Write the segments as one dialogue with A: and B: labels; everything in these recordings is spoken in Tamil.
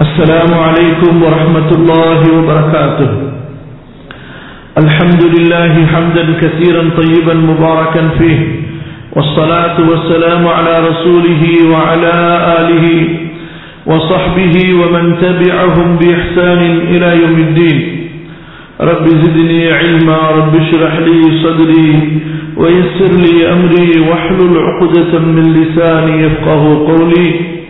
A: السلام عليكم ورحمة الله وبركاته الحمد لله حمدا كثيرا طيبا مباركا فيه والصلاة والسلام على رسوله وعلى آله وصحبه ومن تبعهم بإحسان إلى يوم الدين رب زدني علما رب اشرح لي صدري ويسر لي أمري واحلل عقدة من لساني يفقه قولي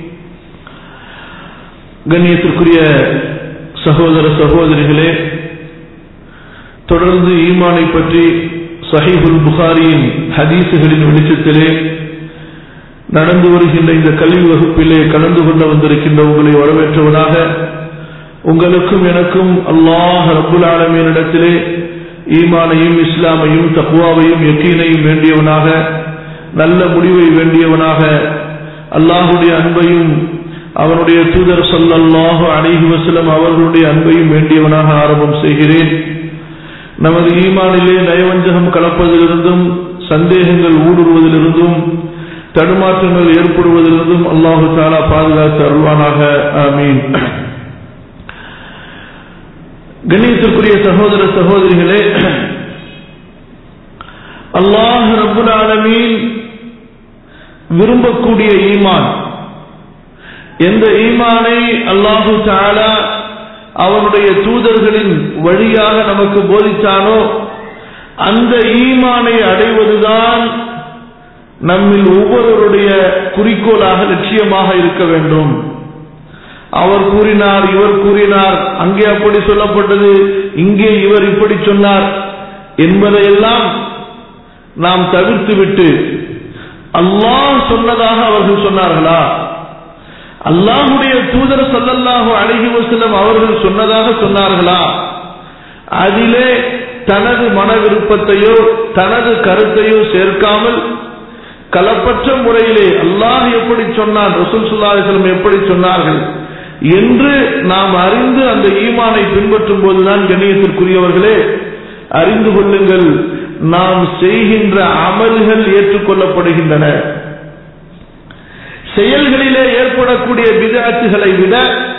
A: கண்ணியத்திற்குரிய சகோதர சகோதரிகளே தொடர்ந்து ஈமானை பற்றி சஹீபுல் புகாரியின் ஹதீசுகளின் வெளிச்சத்திலே நடந்து வருகின்ற இந்த கல்வி வகுப்பிலே கலந்து கொண்டு வந்திருக்கின்ற உங்களை வரவேற்றவனாக உங்களுக்கும் எனக்கும் அல்லாஹ் ரபுல் ஆலமீனிடத்திலே ஈமானையும் இஸ்லாமையும் தக்குவாவையும் எக்கீனையும் வேண்டியவனாக நல்ல முடிவை வேண்டியவனாக அல்லாஹுடைய அன்பையும் அவனுடைய தூதர் சொல்லல்லாஹு அணைகி வசலம் அவர்களுடைய அன்பையும் வேண்டியவனாக ஆரம்பம் செய்கிறேன் நமது ஈமானிலே நயவஞ்சகம் கலப்பதிலிருந்தும் சந்தேகங்கள் ஊடுருவதிலிருந்தும் தடுமாற்றங்கள் ஏற்படுவதிலிருந்தும் அல்லாஹு தாலா பாதுகாத்து அருள்வானாக ஆமீன் கண்ணியத்திற்குரிய சகோதர சகோதரிகளே அல்லாஹ் ரபுல் ஆலமீன் விரும்பக்கூடிய ஈமான் எந்த ஈமானை அல்லாஹு தாலா அவனுடைய தூதர்களின் வழியாக நமக்கு போதித்தானோ அந்த ஈமானை அடைவதுதான் நம்மில் ஒவ்வொருவருடைய குறிக்கோளாக லட்சியமாக இருக்க வேண்டும் அவர் கூறினார் இவர் கூறினார் அங்கே அப்படி சொல்லப்பட்டது இங்கே இவர் இப்படி சொன்னார் என்பதையெல்லாம் நாம் தவிர்த்துவிட்டு அல்லாஹ் சொன்னதாக அவர்கள் சொன்னார்களா அல்லாஹுடைய தூதர் சொல்லல்லாஹு அழகி வசலம் அவர்கள் சொன்னதாக சொன்னார்களா அதிலே தனது மன விருப்பத்தையோ தனது கருத்தையோ சேர்க்காமல் கலப்பற்ற முறையிலே அல்லாஹ் எப்படி சொன்னார் ரசூல் சுல்லாஹலம் எப்படி சொன்னார்கள் என்று நாம் அறிந்து அந்த ஈமானை பின்பற்றும் போதுதான் கண்ணியத்திற்குரியவர்களே அறிந்து கொள்ளுங்கள் நாம் செய்கின்ற அமல்கள் ஏற்றுக்கொள்ளப்படுகின்றன செயல்களிலே ஏற்படக்கூடிய பிதாத்துகளை விட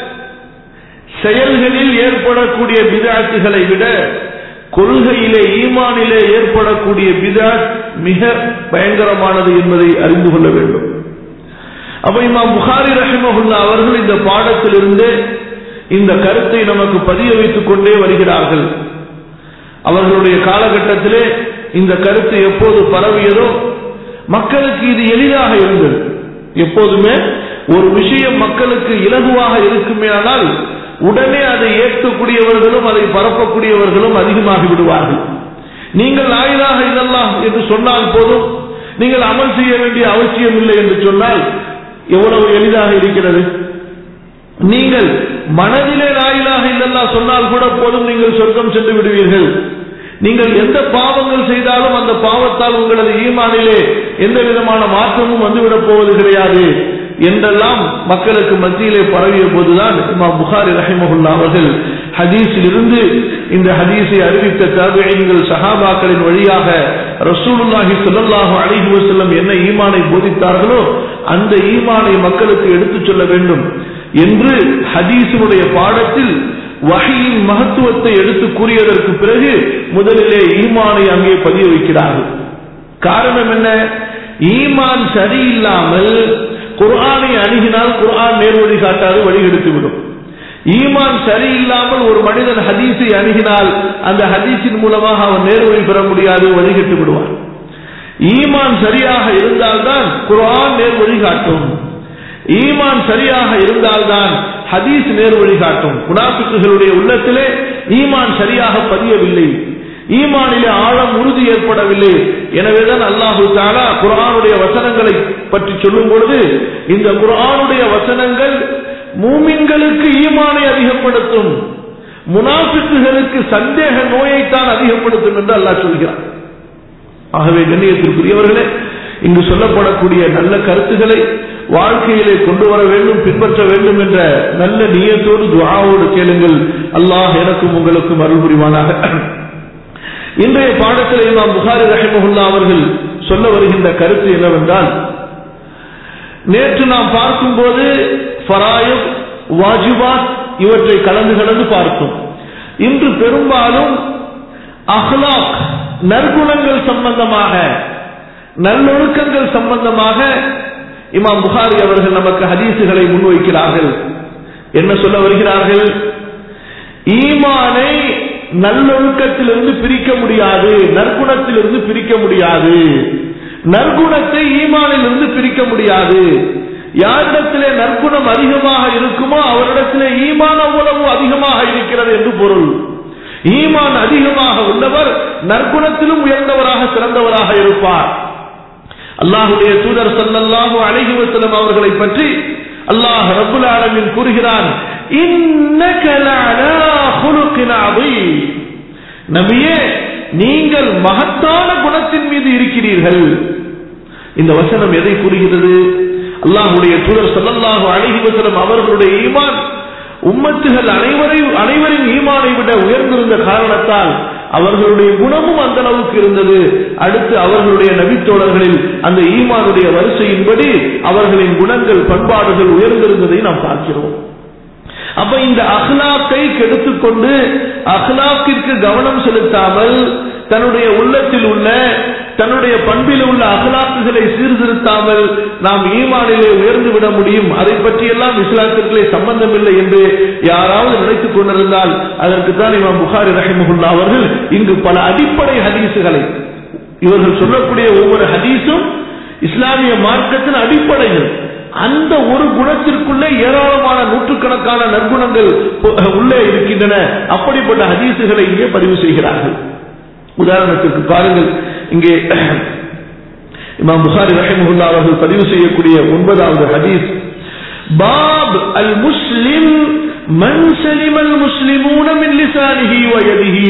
A: செயல்களில் ஏற்படக்கூடிய பிதாத்துகளை விட கொள்கையிலே ஈமானிலே ஏற்படக்கூடிய பிதாத் மிக பயங்கரமானது என்பதை அறிந்து கொள்ள வேண்டும் அப்ப இமாம் புகாரி ரஹிமஹுல்லா அவர்கள் இந்த பாடத்திலிருந்து இந்த கருத்தை நமக்கு பதிய வைத்துக் கொண்டே வருகிறார்கள் அவர்களுடைய காலகட்டத்திலே இந்த கருத்து எப்போது பரவியதோ மக்களுக்கு இது எளிதாக இருந்தது எப்போதுமே ஒரு விஷயம் மக்களுக்கு இலகுவாக இருக்குமே ஆனால் உடனே அதை ஏற்கக்கூடியவர்களும் அதை பரப்பக்கூடியவர்களும் அதிகமாகி விடுவார்கள் நீங்கள் ஆயுதாக இதெல்லாம் என்று சொன்னால் போதும் நீங்கள் அமல் செய்ய வேண்டிய அவசியம் இல்லை என்று சொன்னால் எவ்வளவு எளிதாக இருக்கிறது நீங்கள் மனதிலே லாயிலாக இதெல்லாம் சொன்னால் கூட போதும் நீங்கள் சொர்க்கம் சென்று விடுவீர்கள் நீங்கள் எந்த பாவங்கள் செய்தாலும் அந்த பாவத்தால் உங்களது ஈமானிலே எந்த விதமான மாற்றமும் வந்துவிடப் போவது கிடையாது என்றெல்லாம் மக்களுக்கு மத்தியிலே பரவிய போதுதான் இமாம் புகாரி ரஹிமகுல்லா அவர்கள் ஹதீஸில் இருந்து இந்த ஹதீஸை அறிவித்த தபிகள் சஹாபாக்களின் வழியாக ரசூலுல்லாஹி சொல்லல்லாஹு அலிஹி வசல்லம் என்ன ஈமானை போதித்தார்களோ அந்த ஈமானை மக்களுக்கு எடுத்துச் சொல்ல வேண்டும் என்று ஹதீஸினுடைய பாடத்தில் வகையின் மகத்துவத்தை எடுத்து கூறியதற்கு பிறகு முதலிலே ஈமானை அங்கே பதிய வைக்கிறார்கள் காரணம் என்ன ஈமான் சரியில்லாமல் குர்ஆனை அணுகினால் குர்ஆன் நேர்வழி காட்டாது வழிகெடுத்துவிடும் ஈமான் சரியில்லாமல் ஒரு மனிதன் ஹதீஸை அணுகினால் அந்த ஹதீஸின் மூலமாக அவன் நேர்வழி பெற முடியாது வழிகெட்டு விடுவான் ஈமான் சரியாக இருந்தால்தான் குர்ஆன் நேர்வழி காட்டும் ஈமான் சரியாக இருந்தால்தான் ஹதீஸ் நேர்வழி காட்டும் முனாபிக்குகளுடைய உள்ளத்திலே ஈமான் சரியாக பதியவில்லை ஈமானிலே ஆழம் உறுதி ஏற்படவில்லை எனவேதான் அல்லாஹு தாலா குரானுடைய வசனங்களை பற்றி சொல்லும் பொழுது இந்த குரானுடைய வசனங்கள் மூமின்களுக்கு ஈமானை அதிகப்படுத்தும் முனாபிக்குகளுக்கு சந்தேக நோயைத்தான் அதிகப்படுத்தும் என்று அல்லாஹ் சொல்கிறார் ஆகவே கண்ணியத்திற்குரியவர்களே இங்கு சொல்லப்படக்கூடிய நல்ல கருத்துக்களை வாழ்க்கையிலே கொண்டு வர வேண்டும் பின்பற்ற வேண்டும் என்ற நல்ல நீயத்தோடு துவாவோடு கேளுங்கள் அல்லாஹ் எனக்கும் உங்களுக்கும் அருள் புரிவானாக இன்றைய பாடத்தில் இமாம் புகாரி ரஹிமஹுல்லா அவர்கள் சொல்ல வருகின்ற கருத்து என்னவென்றால் நேற்று நாம் பார்க்கும்போது ஃபராயம் வாஜிபாத் இவற்றை கலந்து கலந்து பார்த்தோம் இன்று பெரும்பாலும் அஹ்லாக் நற்குணங்கள் சம்பந்தமாக நல்லொழுக்கங்கள் சம்பந்தமாக இமாம் புகாரி அவர்கள் நமக்கு ஹதீசுகளை முன்வைக்கிறார்கள் என்ன சொல்ல வருகிறார்கள் ஈமானை நல்லொழுக்கத்திலிருந்து பிரிக்க முடியாது நற்குணத்திலிருந்து பிரிக்க முடியாது நற்குணத்தை ஈமானிலிருந்து பிரிக்க முடியாது யாரிடத்திலே நற்குணம் அதிகமாக இருக்குமோ அவரிடத்திலே ஈமான் அவ்வளவு அதிகமாக இருக்கிறது என்று பொருள் ஈமான் அதிகமாக உள்ளவர் நற்குணத்திலும் உயர்ந்தவராக சிறந்தவராக இருப்பார் அல்லாஹுடைய தூதர் சல்லல்லாஹு அலைஹி வஸல்லம் அவர்களை பற்றி அல்லாஹ் ரப்புல் ஆலமீன் கூறுகிறான் இன்னக லஅலா குலுகின் அதீம் நபியே நீங்கள் மகத்தான குணத்தின் மீது இருக்கிறீர்கள் இந்த வசனம் எதை கூறுகிறது அல்லாஹுடைய தூதர் சல்லல்லாஹு அலைஹி வஸல்லம் அவர்களுடைய ஈமான் உம்மத்துகள் அனைவரையும் அனைவரின் ஈமானை விட உயர்ந்திருந்த காரணத்தால் அவர்களுடைய குணமும் அந்த அளவுக்கு இருந்தது அடுத்து அவர்களுடைய நபித்தோழர்களில் அந்த ஈமானுடைய வரிசையின்படி அவர்களின் குணங்கள் பண்பாடுகள் உயர்ந்திருந்ததை நாம் பார்க்கிறோம் அப்ப இந்த அஹ்லாக்கை கெடுத்துக்கொண்டு அஹ்லாக்கிற்கு கவனம் செலுத்தாமல் தன்னுடைய உள்ளத்தில் உள்ள தன்னுடைய பண்பில் உள்ள அகலாக்குகளை சீர்திருத்தாமல் நாம் ஈமானிலே உயர்ந்து விட முடியும் அதை பற்றியெல்லாம் இஸ்லாத்திற்குள்ளே சம்பந்தம் இல்லை என்று யாராவது நினைத்துக் கொண்டிருந்தால் அதற்கு தான் இமாம் புகாரி ரஹிமகுல்லா அவர்கள் இங்கு பல அடிப்படை ஹதீசுகளை இவர்கள் சொல்லக்கூடிய ஒவ்வொரு ஹதீஸும் இஸ்லாமிய மார்க்கத்தின் அடிப்படைகள் அந்த ஒரு குணத்திற்குள்ளே ஏராளமான நூற்றுக்கணக்கான நற்குணங்கள் உள்ளே இருக்கின்றன அப்படிப்பட்ட ஹதீசுகளை இங்கே பதிவு செய்கிறார்கள் உதாரணத்திற்கு பாருங்கள் இங்கே இமாம் புகாரி ரஹிமஹுல்லா அவர்கள் பதிவு செய்யக்கூடிய ஒன்பதாவது ஹதீஸ் பாப் அல் முஸ்லிம் மன் சலிம் அல் முஸ்லிமூன மின் லிசானிஹி வ யதிஹி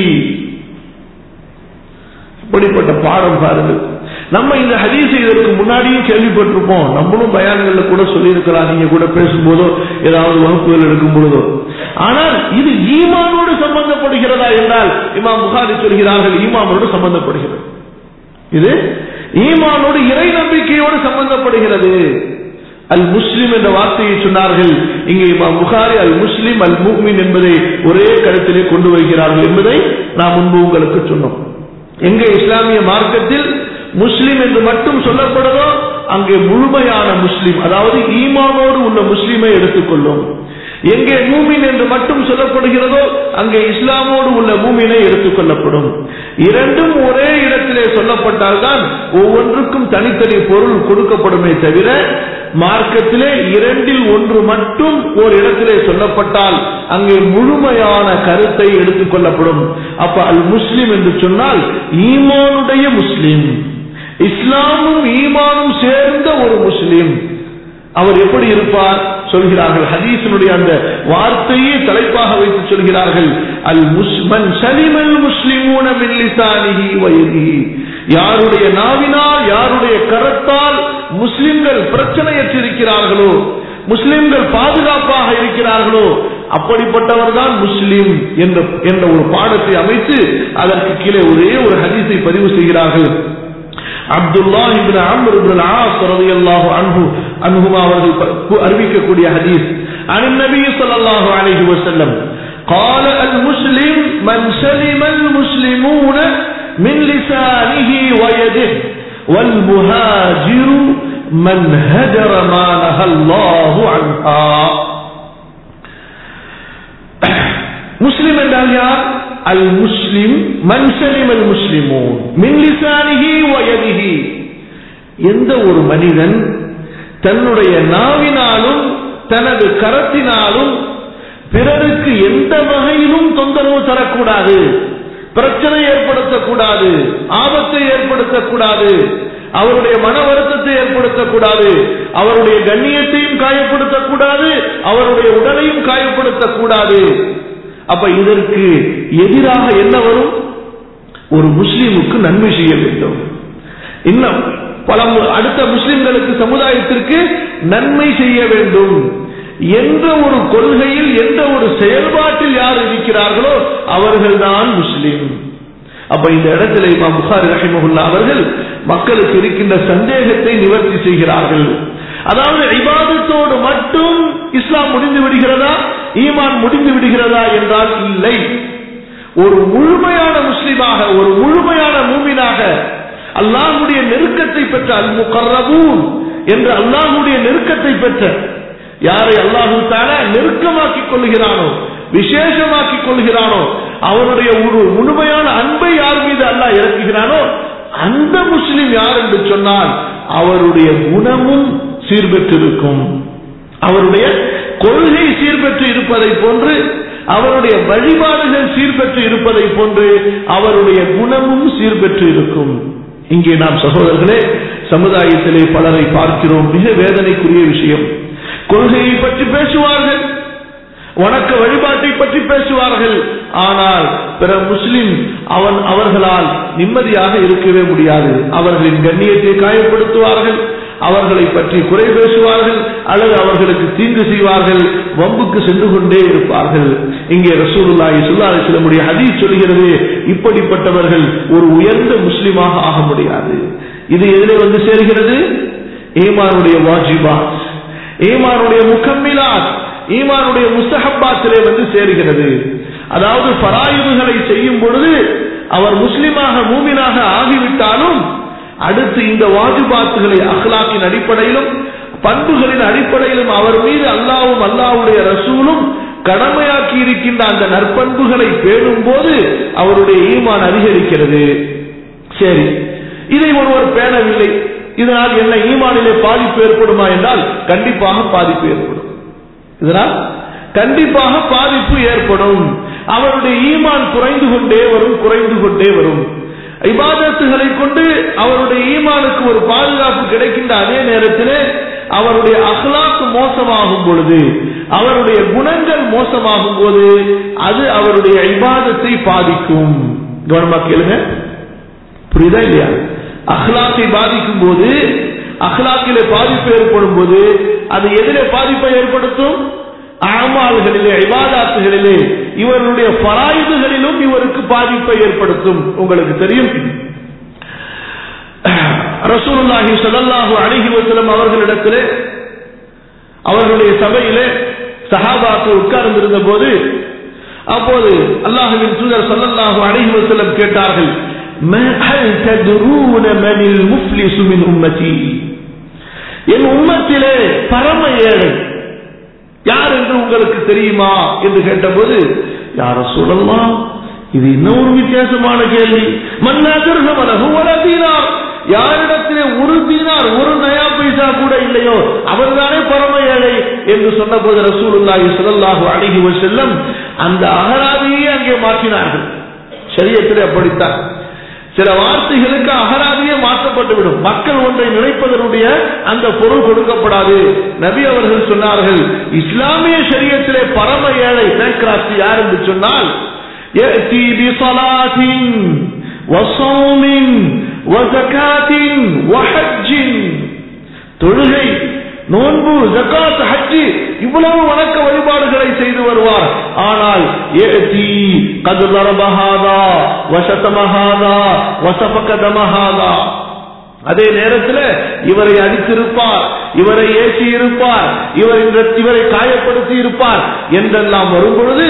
A: அப்படிப்பட்ட பாடம் பாருங்கள் நம்ம இந்த ஹதீஸை இதற்கு முன்னாடியும் கேள்விப்பட்டிருப்போம் நம்மளும் பயான்கள்ல கூட சொல்லியிருக்கலாம் நீங்க கூட பேசும்போதோ ஏதாவது வகுப்புகள் எடுக்கும் பொழுதோ ஆனால் இது ஈமானோடு சம்பந்தப்படுகிறதா என்றால் இமாம் புகாரி சொல்கிறார்கள் ஈமானோடு சம்பந்தப்படுகிறது இது ஈமானோடு இறை நம்பிக்கையோடு சம்பந்தப்படுகிறது அல் முஸ்லிம் என்ற வார்த்தையை சொன்னார்கள் இங்கே இமாம் புகாரி அல் முஸ்லிம் அல் மூமின் என்பதை ஒரே கருத்திலே கொண்டு வருகிறார்கள் என்பதை நாம் முன்பு உங்களுக்கு சொன்னோம் எங்கே இஸ்லாமிய மார்க்கத்தில் முஸ்லிம் என்று மட்டும் சொல்லப்படுதோ அங்கே முழுமையான முஸ்லிம் அதாவது ஈமானோடு உள்ள முஸ்லிமை எடுத்துக்கொள்ளும் எங்கே மூமின் என்று மட்டும் சொல்லப்படுகிறதோ அங்கே இஸ்லாமோடு உள்ள மூமினை எடுத்துக் கொள்ளப்படும் இரண்டும் ஒரே இடத்திலே சொல்லப்பட்டால்தான் ஒவ்வொன்றுக்கும் தனித்தனி பொருள் கொடுக்கப்படுமே தவிர மார்க்கத்திலே இரண்டில் ஒன்று மட்டும் ஒரு இடத்திலே சொல்லப்பட்டால் அங்கே முழுமையான கருத்தை எடுத்துக் கொள்ளப்படும் அப்ப அல் முஸ்லிம் என்று சொன்னால் ஈமானுடைய முஸ்லிம் இஸ்லாமும் ஈமானும் சேர்ந்த ஒரு முஸ்லிம் அவர் எப்படி இருப்பார் சொல்கிறார்கள் ஹதீஸினுடைய அந்த வார்த்தையே தலைப்பாக வைத்து சொல்கிறார்கள் அல் முஸ்மன் சலிமல் முஸ்லிமூன மில்லிசானிஹி வயதிஹி யாருடைய நாவினால் யாருடைய கரத்தால் முஸ்லிம்கள் பிரச்சனையற்றிருக்கிறார்களோ முஸ்லிம்கள் பாதுகாப்பாக இருக்கிறார்களோ அப்படிப்பட்டவர் தான் முஸ்லிம் என்ற என்ற ஒரு பாடத்தை அமைத்து அதற்கு கீழே ஒரே ஒரு ஹதீஸை பதிவு செய்கிறார்கள் Abdullah ibn Amr ibn As ரலியல்லாஹு அன்ஹு அன்ஹுமா அவர்கள் அறிவிக்கக்கூடிய ஹதீஸ் عن النبي صلى الله عليه وسلم قال المسلم من سلم المسلمون من لسانه ويده والمهاجر من هجر ما نهى الله عنها முஸ்லிம் என்றால் யார் அல் முஸ்லிம் மன் சலிம் அல் முஸ்லிமூன் மின் லிசானிஹி வயதிஹி எந்த ஒரு மனிதன் தன்னுடைய நாவினாலும் தனது கரத்தினாலும் பிறருக்கு எந்த வகையிலும் தொந்தரவு தரக்கூடாது பிரச்சனை ஏற்படுத்தக்கூடாது ஆபத்தை ஏற்படுத்தக்கூடாது அவருடைய மன வருத்தத்தை ஏற்படுத்தக்கூடாது அவருடைய கண்ணியத்தையும் காயப்படுத்தக்கூடாது அவருடைய உடலையும் காயப்படுத்தக்கூடாது அப்ப இதற்கு எதிராக என்ன வரும் ஒரு முஸ்லீமுக்கு நன்மை செய்ய வேண்டும் இன்னும் பல அடுத்த முஸ்லிம்களுக்கு சமுதாயத்திற்கு நன்மை செய்ய வேண்டும் என்ற ஒரு கொள்கையில் எந்த ஒரு செயல்பாட்டில் யார் இருக்கிறார்களோ அவர்கள்தான் முஸ்லிம் அப்ப இந்த இடத்துல இமாம் புகாரி ரஹிமஹுல்லா அவர்கள் மக்களுக்கு இருக்கின்ற சந்தேகத்தை நிவர்த்தி செய்கிறார்கள் அதாவது இபாதத்தோடு மட்டும் இஸ்லாம் முடிந்து விடுகிறதா ஈமான் முடிந்து விடுகிறதா என்றால் இல்லை ஒரு முழுமையான முஸ்லிமாக ஒரு முழுமையான மூமினாக அல்லாஹுடைய நெருக்கத்தை பெற்ற அல் முகர்ரபூன் என்று அல்லாஹுடைய நெருக்கத்தை பெற்ற யாரை அல்லாஹு தாலா நெருக்கமாக்கிக் கொள்கிறானோ விசேஷமாக்கிக் கொள்கிறானோ அவனுடைய ஒரு முழுமையான அன்பை யார் மீது அல்லாஹ் இறக்குகிறானோ அந்த முஸ்லிம் யார் என்று சொன்னால் அவருடைய குணமும் சீர்பெற்றிருக்கும் அவருடைய கொள்கை சீர்பெற்று இருப்பதை போன்று அவருடைய வழிபாடுகள் சீர்பெற்று இருப்பதை போன்று அவருடைய குணமும் சீர்பெற்று இருக்கும் இங்கே நாம் சகோதரர்களே சமுதாயத்திலே பலரை பார்க்கிறோம் மிக வேதனைக்குரிய விஷயம் கொள்கையை பற்றி பேசுவார்கள் வணக்க வழிபாட்டை பற்றி பேசுவார்கள் ஆனால் பிற முஸ்லிம் அவன் அவர்களால் நிம்மதியாக இருக்கவே முடியாது அவர்களின் கண்ணியத்தை காயப்படுத்துவார்கள் அவர்களை பற்றி குறை பேசுவார்கள் அல்லது அவர்களுக்கு தீங்கு செய்வார்கள் வம்புக்கு சென்று கொண்டே இருப்பார்கள் இங்கே ரசூலுல்லாஹி ஸல்லல்லாஹு அலைஹி வஸல்லம் ஹதீஸ் சொல்கிறது இப்படிப்பட்டவர்கள் ஒரு உயர்ந்த முஸ்லிமாக ஆக முடியாது இது எதிலே வந்து சேர்கிறது ஈமானுடைய வாஜிபாத் ஈமானுடைய முகம்மிலாத் ஈமானுடைய முஸ்தஹப்பாத்திலே வந்து சேருகிறது அதாவது பராயுதுகளை செய்யும் பொழுது அவர் முஸ்லிமாக மூமினாக ஆகிவிட்டாலும் அடுத்து இந்த வாஜிபாத்துகளை அஹ்லாக்கின் அடிப்படையிலும் பண்புகளின் அடிப்படையிலும் அவர் மீது அல்லாவும் அல்லாவுடைய ரசூலும் கடமையாக்கி இருக்கின்ற அந்த நற்பண்புகளை பேணும் போது அவருடைய ஈமான் அதிகரிக்கிறது சரி இதை ஒருவர் பேணவில்லை இதனால் என்ன ஈமானிலே பாதிப்பு ஏற்படுமா என்றால் கண்டிப்பாக பாதிப்பு ஏற்படும் இதனால் கண்டிப்பாக பாதிப்பு ஏற்படும் அவருடைய ஈமான் குறைந்து கொண்டே வரும் குறைந்து கொண்டே வரும் இபாதத்துகளை கொண்டு அவருடைய ஈமானுக்கு ஒரு பாதுகாப்பு கிடைக்கின்ற அதே நேரத்திலே அவருடைய அஹ்லாக்கு மோசமாகும் பொழுது அவருடைய குணங்கள் மோசமாகும் போது அது அவருடைய இபாதத்தை பாதிக்கும் கவனமா கேளுங்க புரியுதா இல்லையா அஹ்லாக்கை பாதிக்கும் போது அஹ்லாக்கிலே பாதிப்பு ஏற்படும் போது அது எதிலே பாதிப்பை ஏற்படுத்தும் அமால்களிலே இபாதாத்துகளிலே இவருடைய பராயுதுகளிலும் இவருக்கு பாதிப்பை ஏற்படுத்தும் உங்களுக்கு தெரியும் ரசூலுல்லாஹி ஸல்லல்லாஹு அலைஹி வஸல்லம் அவர்களிடத்திலே அவர்களுடைய சபையிலே சஹாபாக்கள் உட்கார்ந்திருந்த போது அப்போது அல்லாஹுவின் தூதர் ஸல்லல்லாஹு அலைஹி வஸல்லம் கேட்டார்கள் هل تدرون من المفلس من امتي என் உம்மத்திலே பரம ஏழை யார் என்று உங்களுக்கு தெரியுமா என்று கேட்டபோது யார சொல்லலாம் இது இன்னும் ஒரு வித்தியாசமான கேள்வி மன்னார் யாரிடத்திலே ஒரு தீனார் ஒரு நயா பைசா கூட இல்லையோ அவர்தானே பரம ஏழை என்று சொன்ன போது ரசூலுல்லாஹி ஸல்லல்லாஹு அலைஹி வஸல்லம் அந்த அகராதியை அங்கே மாற்றினார்கள் சரியத்திலே அப்படித்தான் சில வார்த்தைகளுக்கு அகராதியே மாற்றப்பட்டு விடும் மக்கள் ஒன்றை நினைப்பதனுடைய அந்த பொருள் கொடுக்கப்படாது நபி அவர்கள் சொன்னார்கள் இஸ்லாமிய சரியத்திலே பரம ஏழை பேங்க்ராப்ட் யார் என்று சொன்னால் يأتي بصلاة وصوم وزكاة وحج தொழுகை நோன்பு ஜக்காத் ஹஜ்ஜி இவ்வளவு வணக்க வழிபாடுகளை செய்து வருவார் ஆனால் ஏதி கது நரபஹாதா வசதமஹாதா வசபகதமஹாதா அதே நேரத்தில் இவரை அடித்திருப்பார் இவரை ஏசி இருப்பார் இவர் இவரை காயப்படுத்தி இருப்பார் என்றெல்லாம் வரும் பொழுது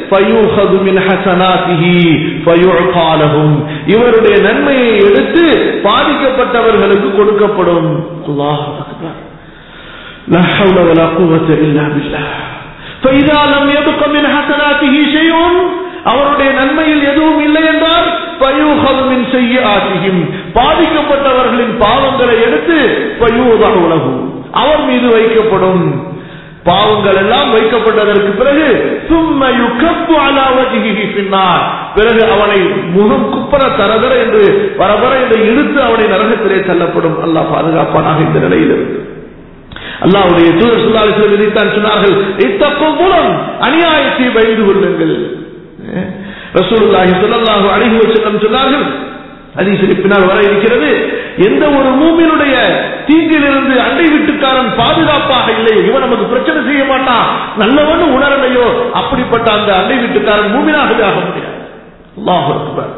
A: இவருடைய நன்மையை எடுத்து பாதிக்கப்பட்டவர்களுக்கு கொடுக்கப்படும் அல்லாஹ் لا حول ولا قوة إلا بالله فإذا لم يبق من حسناته شيء அவருடைய நன்மையில் எதுவும் இல்லை என்றால் பயூஹமின் செய்ய ஆசியும் பாதிக்கப்பட்டவர்களின் பாவங்களை எடுத்து பயூதா உலகு அவர் மீது வைக்கப்படும் பாவங்கள் எல்லாம் வைக்கப்பட்டதற்கு பிறகு சும்மையு கப்பு அலாவதிகி பின்னார் பிறகு அவனை முகம் குப்பர தரதர என்று வரவர என்று இழுத்து அவனை நரகத்திலே தள்ளப்படும் அல்லாஹ் பாதுகாப்பானாக இந்த நிலையில் இருக்கு அல்லாவுடைய தூதர் சுல்லாலிசில் விதித்தான் சொன்னார்கள் இத்தக்கும் மூலம் அநியாயத்தை பயந்து கொள்ளுங்கள் ரசூலுல்லாஹி ஸல்லல்லாஹு அலைஹி வஸல்லம் சொன்னார்கள் ஹதீஸில் பின்னால் வர இருக்கிறது எந்த ஒரு மூமினுடைய தீங்கிலிருந்து அண்டை வீட்டுக்காரன் பாதுகாப்பாக இல்லை இவன் நமக்கு பிரச்சனை செய்ய மாட்டான் நல்லவன் உணரலையோ அப்படிப்பட்ட அந்த அண்டை வீட்டுக்காரன் மூமினாகவே ஆக முடியாது அல்லாஹ் அக்பர்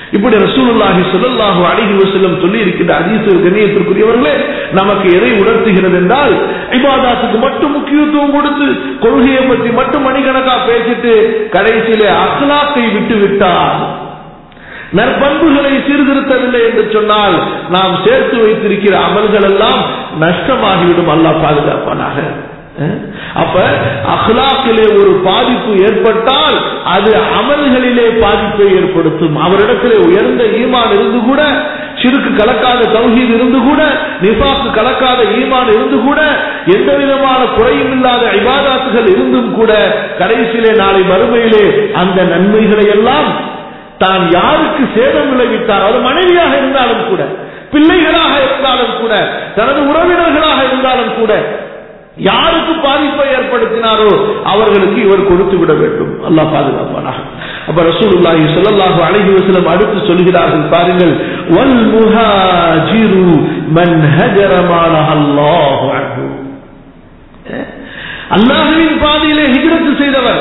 A: இப்படி ரசூலுல்லாஹி ஸல்லல்லாஹு அலைஹி வஸல்லம் சொல்லி இருக்கின்ற ஹதீஸ் கண்ணியத்திற்குரியவர்களே நமக்கு எதை உணர்த்துகிறது என்றால் இபாதாத்துக்கு மட்டும் முக்கியத்துவம் கொடுத்து கொள்கையை பற்றி மட்டும் மணிக்கணக்கா பேசிட்டு கடைசியிலே அஹ்லாக்கை விட்டு விட்டார் நற்பண்புகளை சீர்திருத்தவில்லை என்று சொன்னால் நாம் சேர்த்து வைத்திருக்கிற அமல்கள் எல்லாம் நஷ்டமாகிவிடும் அல்லாஹ் பாதுகாப்பானாக அப்ப அஹ்லாக்கிலே ஒரு பாதிப்பு ஏற்பட்டால் அது அமல்களிலே பாதிப்பை ஏற்படுத்தும் அவரிடத்திலே உயர்ந்த ஈமான் இருந்து கூட சிறுக்கு கலக்காத தௌஹீத் இருந்து கூட நிஃபாக்கு கலக்காத ஈமான் இருந்து கூட எந்த விதமான குறையும் இல்லாத இபாதாத்துகள் இருந்தும் கூட கடைசியிலே நாளை மறுமையிலே அந்த நன்மைகளை எல்லாம் தான் யாருக்கு சேதம் விளைவித்தார் அது மனைவியாக இருந்தாலும் கூட பிள்ளைகளாக இருந்தாலும் கூட தனது உறவினர்களாக இருந்தாலும் கூட யாருக்கு பாதிப்பை ஏற்படுத்தினாரோ அவர்களுக்கு இவர் கொடுத்து விட வேண்டும் அல்லாஹ் பாதுகாப்பானாக அப்ப ரசூலுல்லாஹி ஸல்லல்லாஹு அலைஹி வஸல்லம் அடுத்து சொல்கிறார்கள் பாருங்கள் வல் முஹாஜிரு மன் ஹஜர மா அல்லாஹு அன்ஹு அல்லாஹ்வின் பாதையிலே ஹிஜ்ரத் செய்தவர்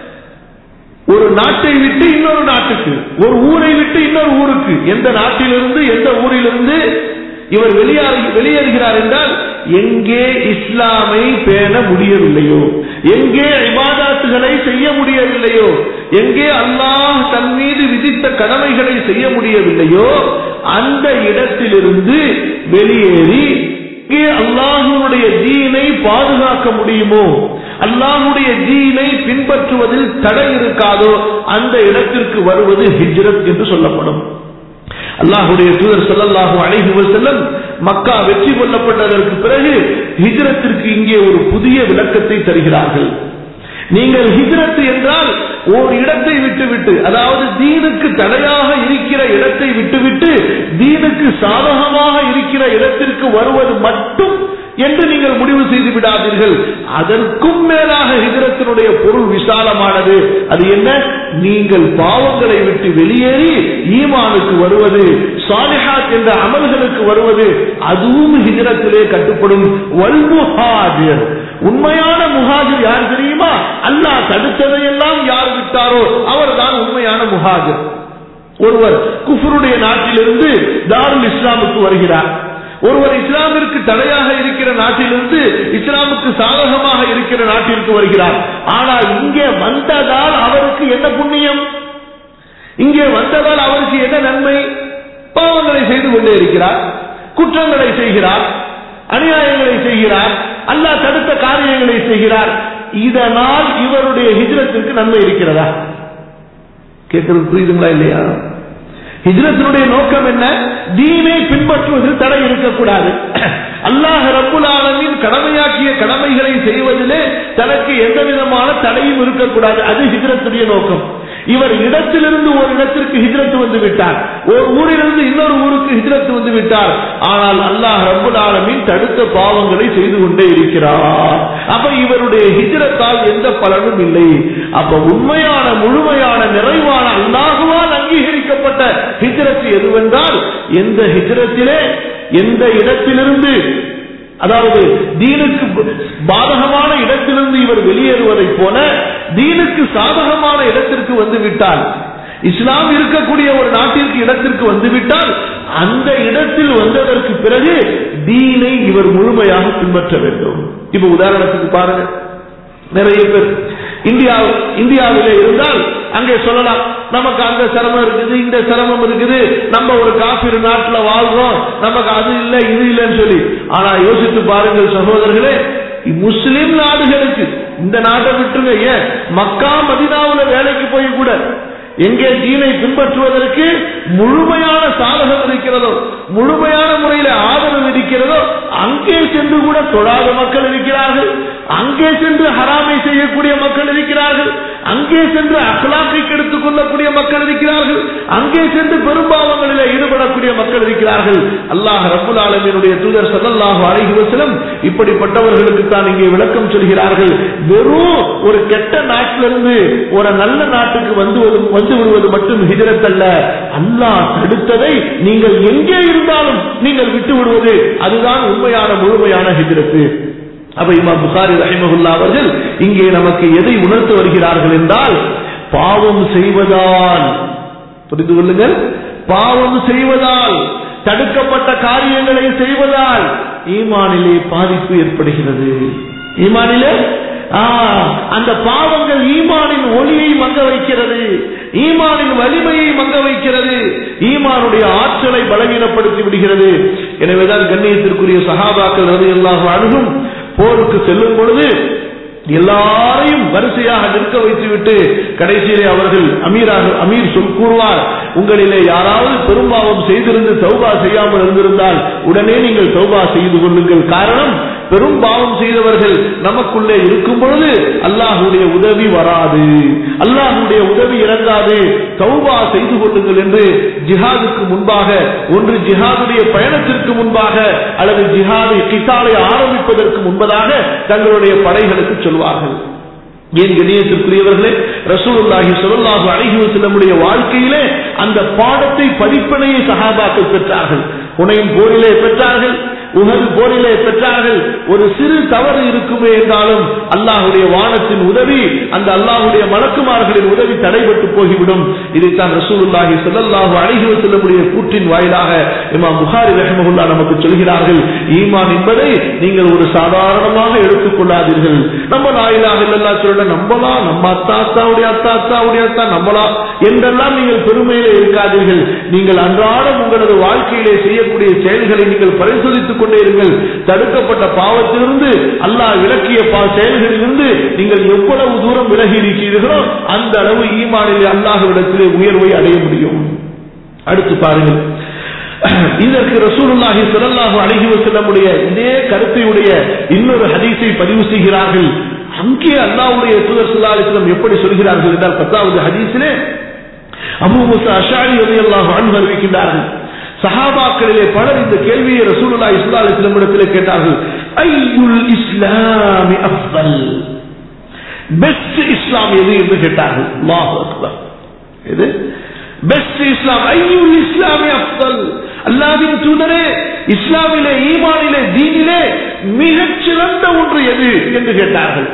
A: ஒரு நாட்டை விட்டு இன்னொரு நாட்டுக்கு ஒரு ஊரை விட்டு இன்னொரு ஊருக்கு எந்த நாட்டிலிருந்து எந்த ஊரிலிருந்து இவர் வெளியேறு வெளியேறுகிறார் என்றால் எங்கே இஸ்லாமை பேண முடியவில்லையோ எங்கே இபாதாத்துகளை செய்ய முடியவில்லையோ எங்கே அல்லாஹ் தன் மீது விதித்த கடமைகளை செய்ய முடியவில்லையோ அந்த இடத்திலிருந்து வெளியேறி எங்கே அல்லாஹுடைய தீனை பாதுகாக்க முடியுமோ அல்லாஹுடைய தீனை பின்பற்றுவதில் தடை இருக்காதோ அந்த இடத்திற்கு வருவது ஹிஜ்ரத் என்று சொல்லப்படும் அல்லாஹுடைய தூதர் சொல்லல்லாஹு அழைகு செல்லம் மக்கா வெற்றி கொள்ளப்பட்டதற்கு பிறகு ஹிஜ்ரத்திற்கு இங்கே ஒரு புதிய விளக்கத்தை தருகிறார்கள் நீங்கள் ஹிஜ்ரத் என்றால் ஒரு இடத்தை விட்டுவிட்டு அதாவது தீனுக்கு தடையாக இருக்கிற இடத்தை விட்டுவிட்டு தீனுக்கு சாதகமாக இருக்கிற இடத்திற்கு வருவது மட்டும் என்று நீங்கள் முடிவு செய்து விடாதீர்கள் அதற்கும் மேலாக ஹிஜரத்தினுடைய பொருள் விசாலமானது அது என்ன நீங்கள் பாவங்களை விட்டு வெளியேறி ஈமானுக்கு வருவது சாலிஹாத் என்ற அமல்களுக்கு வருவது அதுவும் ஹிஜரத்திலே கட்டுப்படும் வல்முஹாஜிர் உண்மையான முஹாஜிர் யார் தெரியுமா அல்லாஹ் தடுத்ததையெல்லாம் யார் விட்டாரோ அவர்தான் உண்மையான முஹாஜிர் ஒருவர் குஃபருடைய நாட்டிலிருந்து தாருல் இஸ்லாமுக்கு வருகிறார் ஒருவர் இஸ்லாமிற்கு தடையாக இருக்கிற நாட்டிலிருந்து இஸ்லாமுக்கு சாதகமாக இருக்கிற நாட்டிற்கு வருகிறார் ஆனால் இங்கே வந்ததால் அவருக்கு என்ன புண்ணியம் இங்கே வந்ததால் அவருக்கு என்ன நன்மை பாவங்களை செய்து கொண்டே இருக்கிறார் குற்றங்களை செய்கிறார் அநியாயங்களை செய்கிறார் அல்லாஹ் தடுத்த காரியங்களை செய்கிறார் இதனால் இவருடைய ஹிஜ்ரத்திற்கு நன்மை இருக்கிறதா கேட்கிறது புரியுதுங்களா இல்லையா ஹிஜ்ரத்தினுடைய நோக்கம் என்ன தீனை பின்பற்றுவதில் தடை இருக்கக்கூடாது அல்லாஹ் ரப்புல் ஆலமின் கடமையாக்கிய கடமைகளை செய்வதிலே தனக்கு எந்த விதமான தடையும் இருக்கக்கூடாது அது ஹிஜ்ரத்துடைய நோக்கம் இவர் இடத்திலிருந்து ஒரு இடத்திற்கு ஹிஜ்ரத் வந்து விட்டார் ஒரு ஊரிலிருந்து இன்னொரு ஊருக்கு ஹிஜ்ரத் வந்து விட்டார் ஆனால் அல்லாஹ் ரப்புல் ஆலமின் தடுத்த பாவங்களை செய்து கொண்டே இருக்கிறார் அப்ப இவருடைய ஹிஜ்ரத்தால் எந்த பலனும் இல்லை அப்ப உண்மையான முழுமையான நிறைவான அல்லாஹுவால் அங்கீகரிக்கப்பட்ட ஹிஜ்ரத் எதுவென்றால் எந்த ஹிஜ்ரத்திலே எந்த இடத்திலிருந்து அதாவது தீனுக்கு பாதகமான இடத்திலிருந்து இவர் வெளியேறுவதை போல தீனுக்கு சாதகமான இடத்திற்கு வந்து விட்டால் இஸ்லாம் இருக்கக்கூடிய ஒரு நாட்டிற்கு இடத்திற்கு வந்துவிட்டால் அந்த இடத்தில் வந்ததற்கு பிறகு தீனை இவர் முழுமையாக பின்பற்ற வேண்டும் இப்ப உதாரணத்துக்கு பாருங்க நிறைய பேர் இந்தியா இந்தியாவிலே இருந்தால் அங்கே சொல்லலாம் நமக்கு அந்த சிரமம் இருக்குது இந்த சிரமம் இருக்குது நம்ம ஒரு காப்பீடு நாட்டுல வாழ்றோம் நமக்கு அது இல்லை இது இல்லைன்னு சொல்லி ஆனா யோசித்து பாருங்கள் சகோதரர்களே முஸ்லிம் நாடுகளுக்கு இந்த நாட்டை விட்டுருங்க ஏன் மக்கா மதினாவுல வேலைக்கு போய் கூட எங்கே தீனை பின்பற்றுவதற்கு முழுமையான சாதகம் இருக்கிறதோ முழுமையான முறையில் ஆதரவு இருக்கிறதோ அங்கே சென்று கூட தொழாத மக்கள் இருக்கிறார்கள் அங்கே சென்று ஹராமை செய்யக்கூடிய மக்கள் இருக்கிறார்கள் அங்கே சென்று அகலாக்கை கெடுத்துக் கொள்ளக்கூடிய மக்கள் இருக்கிறார்கள் அங்கே சென்று பெரும்பாவங்களில் ஈடுபடக்கூடிய மக்கள் இருக்கிறார்கள் அல்லாஹ் ரபுல் ஆலமினுடைய தூதர் சல்லல்லாஹு அலைஹி வஸல்லம் இப்படிப்பட்டவர்களுக்கு தான் இங்கே விளக்கம் சொல்கிறார்கள் வெறும் ஒரு கெட்ட நாட்டிலிருந்து ஒரு நல்ல நாட்டுக்கு வந்து வந்து விடுவது மட்டும் ஹிஜரத் அல்ல அல்லாஹ் தடுத்ததை நீங்கள் எங்கே இருந்தாலும் நீங்கள் விட்டு விடுவது அதுதான் உண்மையான முழுமையான ஹிஜரத்து அப்ப இமாம் புகாரி ரஹிமகுல்லா அவர்கள் இங்கே நமக்கு எதை உணர்த்து வருகிறார்கள் என்றால் பாவம் செய்வதால் புரிந்து கொள்ளுங்கள் பாவம் செய்வதால் தடுக்கப்பட்ட காரியங்களை செய்வதால் ஈமானிலே பாதிப்பு ஏற்படுகிறது ஈமானிலே ஆ, அந்த பாவங்கள் ஈமானின் ஒளியை மங்க வைக்கிறது ஈமானின் வலிமையை மங்க வைக்கிறது ஈமானுடைய ஆற்றலை பலவீனப்படுத்தி விடுகிறது எனவேதான் கண்ணியத்திற்குரிய சகாபாக்கள் ரவி அல்லாஹ் அணுகும் போருக்கு செல்லும் பொழுது எல்லாரையும் வரிசையாக நிற்க வைத்துவிட்டு கடைசியிலே அவர்கள் அமீராக அமீர் சொல் கூறுவார் உங்களிலே யாராவது பெரும்பாவம் செய்திருந்து தௌபா செய்யாமல் இருந்திருந்தால் உடனே நீங்கள் தௌபா செய்து கொள்ளுங்கள் காரணம் பெரும் பாவம் செய்தவர்கள் நமக்குள்ளே இருக்கும் பொழுது அல்லாஹுடைய உதவி வராது அல்லாஹுடைய உதவி இறங்காது தௌபா செய்து கொள்ளுங்கள் என்று ஜிஹாதுக்கு முன்பாக ஒன்று ஜிஹாதுடைய பயணத்திற்கு முன்பாக அல்லது ஜிஹாதை கிசாலை ஆரம்பிப்பதற்கு முன்பதாக தங்களுடைய படைகளுக்கு சொல்வார்கள் ஏன் கணியத்திற்குரியவர்களே ரசூலுல்லாஹி ஸல்லல்லாஹு அலைஹி வஸல்லமுடைய வாழ்க்கையிலே அந்த பாடத்தை படிப்பனையை சஹாபாக்கள் பெற்றார்கள் புனையும் போரிலே பெற்றார்கள் உகது போரிலே பெற்றார்கள் ஒரு சிறு தவறு இருக்குமே என்றாலும் அல்லாஹுடைய வானத்தின் உதவி அந்த அல்லாஹுடைய மலக்குமார்களின் உதவி தடைபட்டு போய்விடும் இதைத்தான் ரசூலுல்லாஹி ஸல்லல்லாஹு அலைஹி வஸல்லமுடைய கூற்றின் வாயிலாக இமாம் புகாரி ரஹ்மஹுல்லா நமக்கு சொல்கிறார்கள் ஈமான் என்பதை நீங்கள் ஒரு சாதாரணமாக எடுத்துக் கொள்ளாதீர்கள் நம்ம லாயிலாக இல்லல்லா சொல்ல நம்பலாம் நம்ம அத்தா அத்தாவுடைய அத்தா அத்தாவுடைய அத்தா நம்பலாம் என்றெல்லாம் நீங்கள் பெருமையிலே இருக்காதீர்கள் நீங்கள் அன்றாடம் உங்களது வாழ்க்கையிலே செய்யக்கூடிய செயல்களை நீங்கள் பரிசோதித்துக் கொண்டே இருங்கள் தடுக்கப்பட்ட பாவத்திலிருந்து அல்லாஹ் விலக்கிய பா செயல்களிலிருந்து நீங்கள் எவ்வளவு தூரம் விலகி இருக்கிறீர்களோ அந்த அளவு ஈமானிலே அல்லாஹ்விடத்திலே உயர்வை அடைய முடியும் அடுத்து பாருங்கள் இதற்கு ரசூலுல்லாஹி ஸல்லல்லாஹு அலைஹி வஸல்லமுடைய இதே கருத்தையுடைய இன்னொரு ஹதீஸை பதிவு செய்கிறார்கள் அங்கே அல்லாஹ்வுடைய தூதர் ஸல்லல்லாஹு அலைஹி வஸல்லம் எப்படி சொல்கிறார்கள் என்றால் பத்தாவது ஹதீஸிலே அபூ மூசா அஷாரி ரலியல்லாஹு அன்ஹு அறிவிக்கின்றார்கள் சஹாபாக்களிலே பலர் இந்த கேள்வியை ரசூலுல்லாஹி ஸல்லல்லாஹு அலைஹி வஸல்லம் இடத்திலே கேட்டார்கள் ஐயுல் இஸ்லாமி அஃதல் பெஸ்ட் இஸ்லாம் எது என்று கேட்டார்கள் அல்லாஹு அக்பர் எது பெஸ்ட் இஸ்லாம் ஐயுல் இஸ்லாமி அஃதல் அல்லாஹ்வின் தூதரே இஸ்லாமிலே ஈமானிலே தீனிலே மிகச் சிறந்த ஒன்று எது என்று கேட்டார்கள்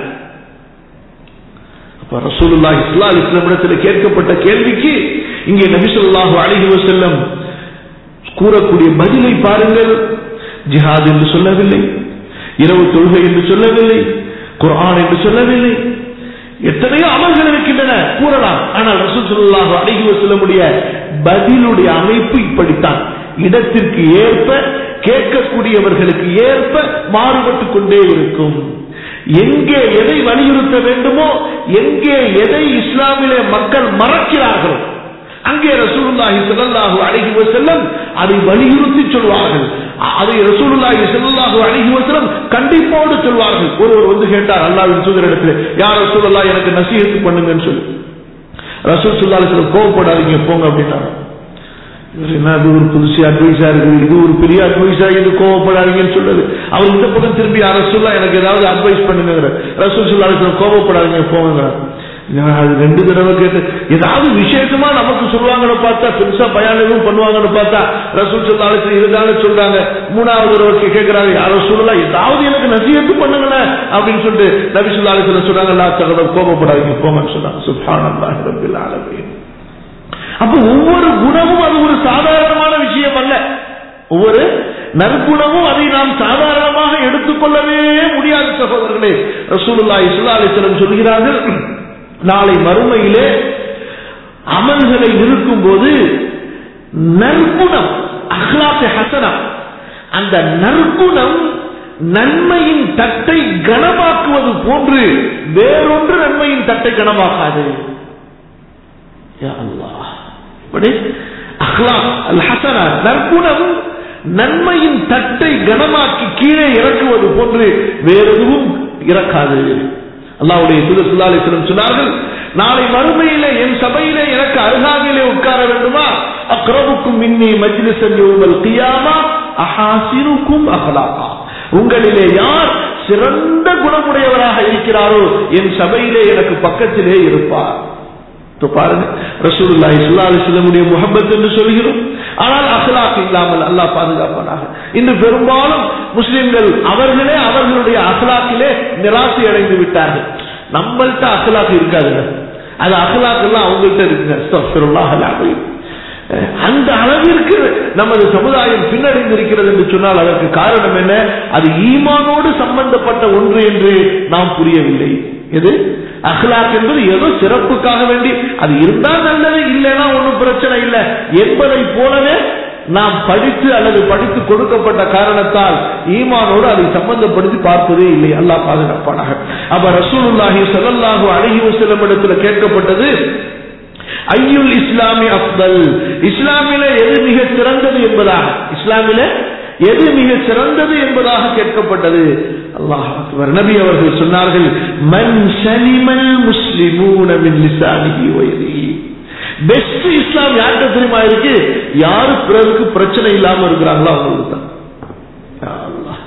A: அப்ப ரசூலுல்லாஹி ஸல்லல்லாஹு அலைஹி வஸல்லம் இடத்தில் கேட்கப்பட்ட கேள்விக்கு இங்கே நபி ஸல்லல்லாஹு அலைஹி வஸல்லம் கூறக்கூடிய பதிலை பாருங்கள் ஜிஹாத் என்று சொல்லவில்லை இரவு தொழுகை என்று சொல்லவில்லை குர்ஆன் என்று சொல்லவில்லை எத்தனையோ அமல்கள் இருக்கின்றன கூறலாம் ஆனால் ரசூல் ஸல்லல்லாஹு அலைஹி வஸல்லமுடைய பதிலுடைய அமைப்பு இப்படித்தான் இடத்திற்கு ஏற்ப கேட்கக்கூடியவர்களுக்கு ஏற்ப மாறுபட்டு கொண்டே இருக்கும் எங்கே எதை வலியுறுத்த வேண்டுமோ எங்கே எதை இஸ்லாமிலே மக்கள் மறக்கிறார்களோ அங்கே ரசூலுல்லாஹி ஸல்லல்லாஹு அலைஹி வஸல்லம் அதை வலியுறுத்தி சொல்வார்கள் அதை ரசூலுல்லாஹி ஸல்லல்லாஹு அலைஹி வஸல்லம் கண்டிப்போடு சொல்வார்கள் ஒருவர் வந்து கேட்டார் அல்லாஹ்வின் தூதரிடத்தில் யார் ரசூலுல்லாஹ் எனக்கு நசீஹத் பண்ணுங்கன்னு சொல்லி ரசூல் ஸல்லல்லாஹு அலைஹி வஸல்லம் கோவப்படாதீங்க போங்க அப்படின்னாங்க இவர் என்ன அது ஒரு புதுசு அட்வைஸா இருக்குது இது ஒரு பெரிய அட்வைஸா இது கோவப்படாதீங்கன்னு சொல்லுது அவர் இந்த பக்கம் திரும்பி ரசூல்லா எனக்கு ஏதாவது அட்வைஸ் பண்ணுங்கிற ரசூல் சொல்லா கோவப்படாதீங்க போங்க நான் அது ரெண்டு தடவை கேட்டு ஏதாவது விசேஷமா நமக்கு சொல்லுவாங்கன்னு பார்த்தா பெருசா பயான் எதுவும் பண்ணுவாங்கன்னு பார்த்தா ரசூல் சொல்லாலும் இதுதானே சொல்றாங்க மூணாவது தடவை கேட்கிறாங்க யாரோ சொல்லலாம் ஏதாவது எனக்கு நசியத்து பண்ணுங்களேன் அப்படின்னு சொல்லிட்டு நபி சொல்லாலும் சொல்ல சொல்றாங்க எல்லா தடவை கோபப்படாதீங்க போங்கன்னு சொன்னாங்க சுல்தான் ரபில் ஆலமீன் அப்ப ஒவ்வொரு குணமும் அது ஒரு சாதாரணமான விஷயம் அல்ல ஒவ்வொரு நற்குணமும் அதை நாம் சாதாரணமாக எடுத்துக்கொள்ளவே முடியாத சகோதரர்களே ரசூலுல்லாஹி ஸல்லல்லாஹு அலைஹி வஸல்லம் சொல்கிறார்கள் நாளை மறுமையிலே அமல்களை இருக்கும் போது நற்குணம் அஹ்லாத் ஹசனா அந்த நற்குணம் நன்மையின் தட்டை கனமாக்குவது போன்று வேறொன்று நன்மையின் தட்டை கனமாக்காது யா அல்லாஹ் இப்படி அஹ்லாக் அல் ஹசனா நற்குணம் நன்மையின் தட்டை கனமாக்கி கீழே இறக்குவது போன்று வேறெதுவும் இறக்காது அல்லாவுடைய சுல்லாலிசனம் சொன்னார்கள் நாளை மறுமையிலே என் சபையிலே எனக்கு அருகாமையிலே உட்கார வேண்டுமா அக்ரவுக்கும் மின்னி மஜ்லிசன் யோமல் கியாமா அஹாசினுக்கும் அகலாக்கா உங்களிலே யார் சிறந்த குணமுடையவராக இருக்கிறாரோ என் சபையிலே எனக்கு பக்கத்திலே இருப்பார் பாருங்க ரசூலுல்லாஹி ஸல்லல்லாஹு அலைஹி வஸல்லமுடைய முஹப்பத் என்று சொல்கிறோம் ஆனால் அக்லாக் இல்லாமல் அல்லாஹ் பாதுகாப்பானாக இன்று பெரும்பாலும் முஸ்லிம்கள் அவர்களே அவர்களுடைய அக்லாக்கிலே நிராசை அடைந்து விட்டார்கள் நம்மள்ட்ட அக்லாக் இருக்காதுங்க அது அக்லாக் எல்லாம் அவங்கள்ட்ட இருக்குங்க அஸ்தக்ஃபிருல்லாஹ் அல் அந்த அளவிற்கு நமது சமுதாயம் பின்னடைந்திருக்கிறது என்று சொன்னால் அதற்கு காரணம் என்ன அது ஈமானோடு சம்பந்தப்பட்ட ஒன்று என்று நாம் புரியவில்லை எது அஹ்லாக் என்பது ஏதோ சிறப்புக்காக வேண்டி அது இருந்தா நல்லது இல்லைன்னா ஒன்றும் பிரச்சனை இல்லை என்பதை போலவே நாம் படித்து அல்லது படித்து கொடுக்கப்பட்ட காரணத்தால் ஈமானோடு அதை சம்பந்தப்படுத்தி பார்ப்பதே இல்லை அல்லாஹ் பாதுகாப்பானாக அப்ப ரசூலுல்லாஹி ஸல்லல்லாஹு அலைஹி வஸல்லம் இடத்துல கேட்கப்பட்டது ஐயுல் இஸ்லாமி அஃதல் இஸ்லாமில எது மிக சிறந்தது என்பதாக இஸ்லாமில எது மிக சிறந்தது என்பதாக கேட்கப்பட்டது அல்லாஹ் அக்பர் நபி அவர்கள் சொன்னார்கள் மன் சலிமல் முஸ்லிமூன மின் லிசானிஹி வ யதிஹி பெஸ்ட் இஸ்லாம் யார்கிட்ட தெரியுமா இருக்கு யாரு பிறருக்கு பிரச்சனை இல்லாம இருக்கிறாங்களோ அவங்களுக்கு தான் யா அல்லாஹ்.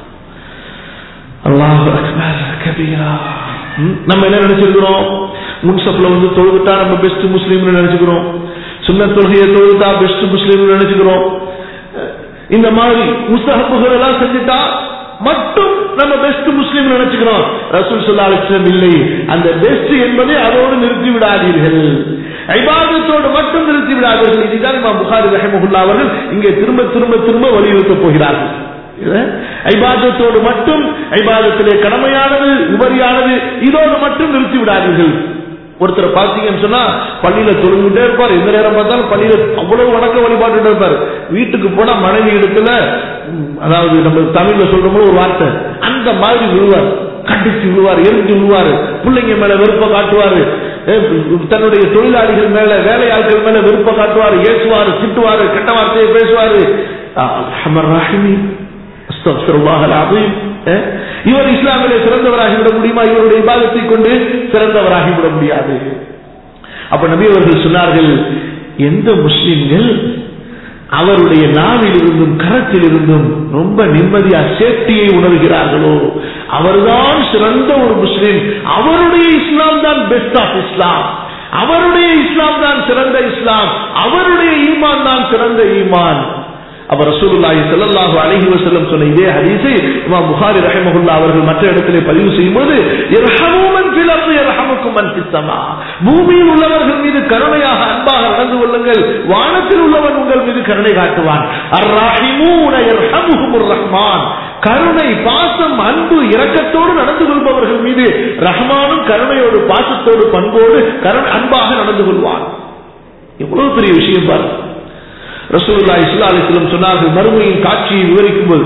A: அல்லாஹ் அக்பர் கபீரா ம், நம்ம என்ன நினைச்சிருக்கிறோம் முன்சப்ல வந்து தொழுதுட்டா நம்ம பெஸ்ட் முஸ்லீம்னு நினைச்சுக்கிறோம் சுன்ன தொழுகையை தொழுதுட்டா பெஸ்ட் முஸ்லீம்னு நினைச்சுக்கிறோம் இந்த மாதிரி முஸ்தகப்புகள் எல்லாம் செஞ்சுட்டா மட்டும் நம்ம பெஸ்ட் முஸ்லீம் நினைச்சுக்கிறோம் ரசூல் சொல்லா அலிஸ்லம் இல்லை அந்த பெஸ்ட் என்பதை அதோடு நிறுத்தி விடாதீர்கள் ஐபாதத்தோடு மட்டும் நிறுத்தி விடாதீர்கள் இதுதான் இமாம் புகாரி ரஹமஹுல்லா அவர்கள் இங்கே திரும்ப திரும்ப திரும்ப வலியுறுத்தப் போகிறார்கள் இது ஐபாதத்தோடு மட்டும் ஐபாதத்திலே கடமையானது உபரியானது இதோடு மட்டும் நிறுத்தி விடாதீர்கள் ஒருத்தர் பார்த்தீங்கன்னு சொன்னா பள்ளியில தொழுகிட்டே இருப்பார் எந்த நேரம் பார்த்தாலும் பள்ளியில அவ்வளவு வணக்க வழிபாட்டு இருப்பார் வீட்டுக்கு போனா மனைவி இடத்துல ம், அதாவது நம்ம தமிழ்ல சொல்றோமோ ஒரு வார்த்தை அந்த மாதிரி விழுவார் கண்டிச்சு விழுவார் எரிஞ்சு விழுவார் பிள்ளைங்க மேல வெறுப்ப காட்டுவாரு அஹ், தன்னுடைய தொழிலாளிகள் மேல வேலையாட்கள் மேல வெறுப்ப காட்டுவாரு ஏசுவாரு திட்டுவாரு கெட்ட வார்த்தையை பேசுவாரு அல்ஹமர் ராஹிமி அஸ்தக்ஃபிருல்லாஹ் அல்-அஸீம். அஹ், இவர் இஸ்லாமிலே சிறந்தவராகி விட முடியுமா இவருடைய இபாதத்தை கொண்டு சிறந்தவராகி விட முடியாது அப்ப நபி அவர்கள் சொன்னார்கள் எந்த முஸ்லிம்கள் அவருடைய நாவில் இருந்தும் கரத்தில் இருந்தும் ரொம்ப நிம்மதியா சேஃப்டியை உணர்கிறார்களோ அவர்தான் சிறந்த ஒரு முஸ்லிம் அவருடைய இஸ்லாம் தான் பெஸ்ட் ஆஃப் இஸ்லாம் அவருடைய இஸ்லாம் தான் சிறந்த இஸ்லாம் அவருடைய ஈமான் தான் சிறந்த ஈமான் அப்ப ரசூலுல்லாஹி ஸல்லல்லாஹு அலைஹி வஸல்லம் சொன்ன இதே ஹதீஸை இமாம் புகாரி ரஹிமஹுல்லாஹ் அவர்கள் மற்ற இடத்திலே பதிவு செய்யும்போது இர்ஹமு மன் ஃபில் அர்தி யர்ஹமுக்கும் மன் ஃபிஸ் ஸமா பூமியில் உள்ளவர்கள் மீது கருணையாக அன்பாக நடந்து கொள்ளுங்கள் வானத்தில் உள்ளவன் உங்கள் மீது கருணை காட்டுவான் அர்ராஹிமூன யர்ஹமுஹுமுர் ரஹ்மான் கருணை பாசம் அன்பு இரக்கத்தோடு நடந்து கொள்பவர்கள் மீது ரஹ்மானும் கருணையோடு பாசத்தோடு பண்போடு கருணை அன்பாக நடந்து கொள்வான் எவ்வளவு பெரிய விஷயம் பாருங்க ரசூலுல்லாஹி ஸல்லல்லாஹு அலைஹி வஸல்லம் சொன்னார்கள் மறுமையின் காட்சியை விவரிக்கும் போது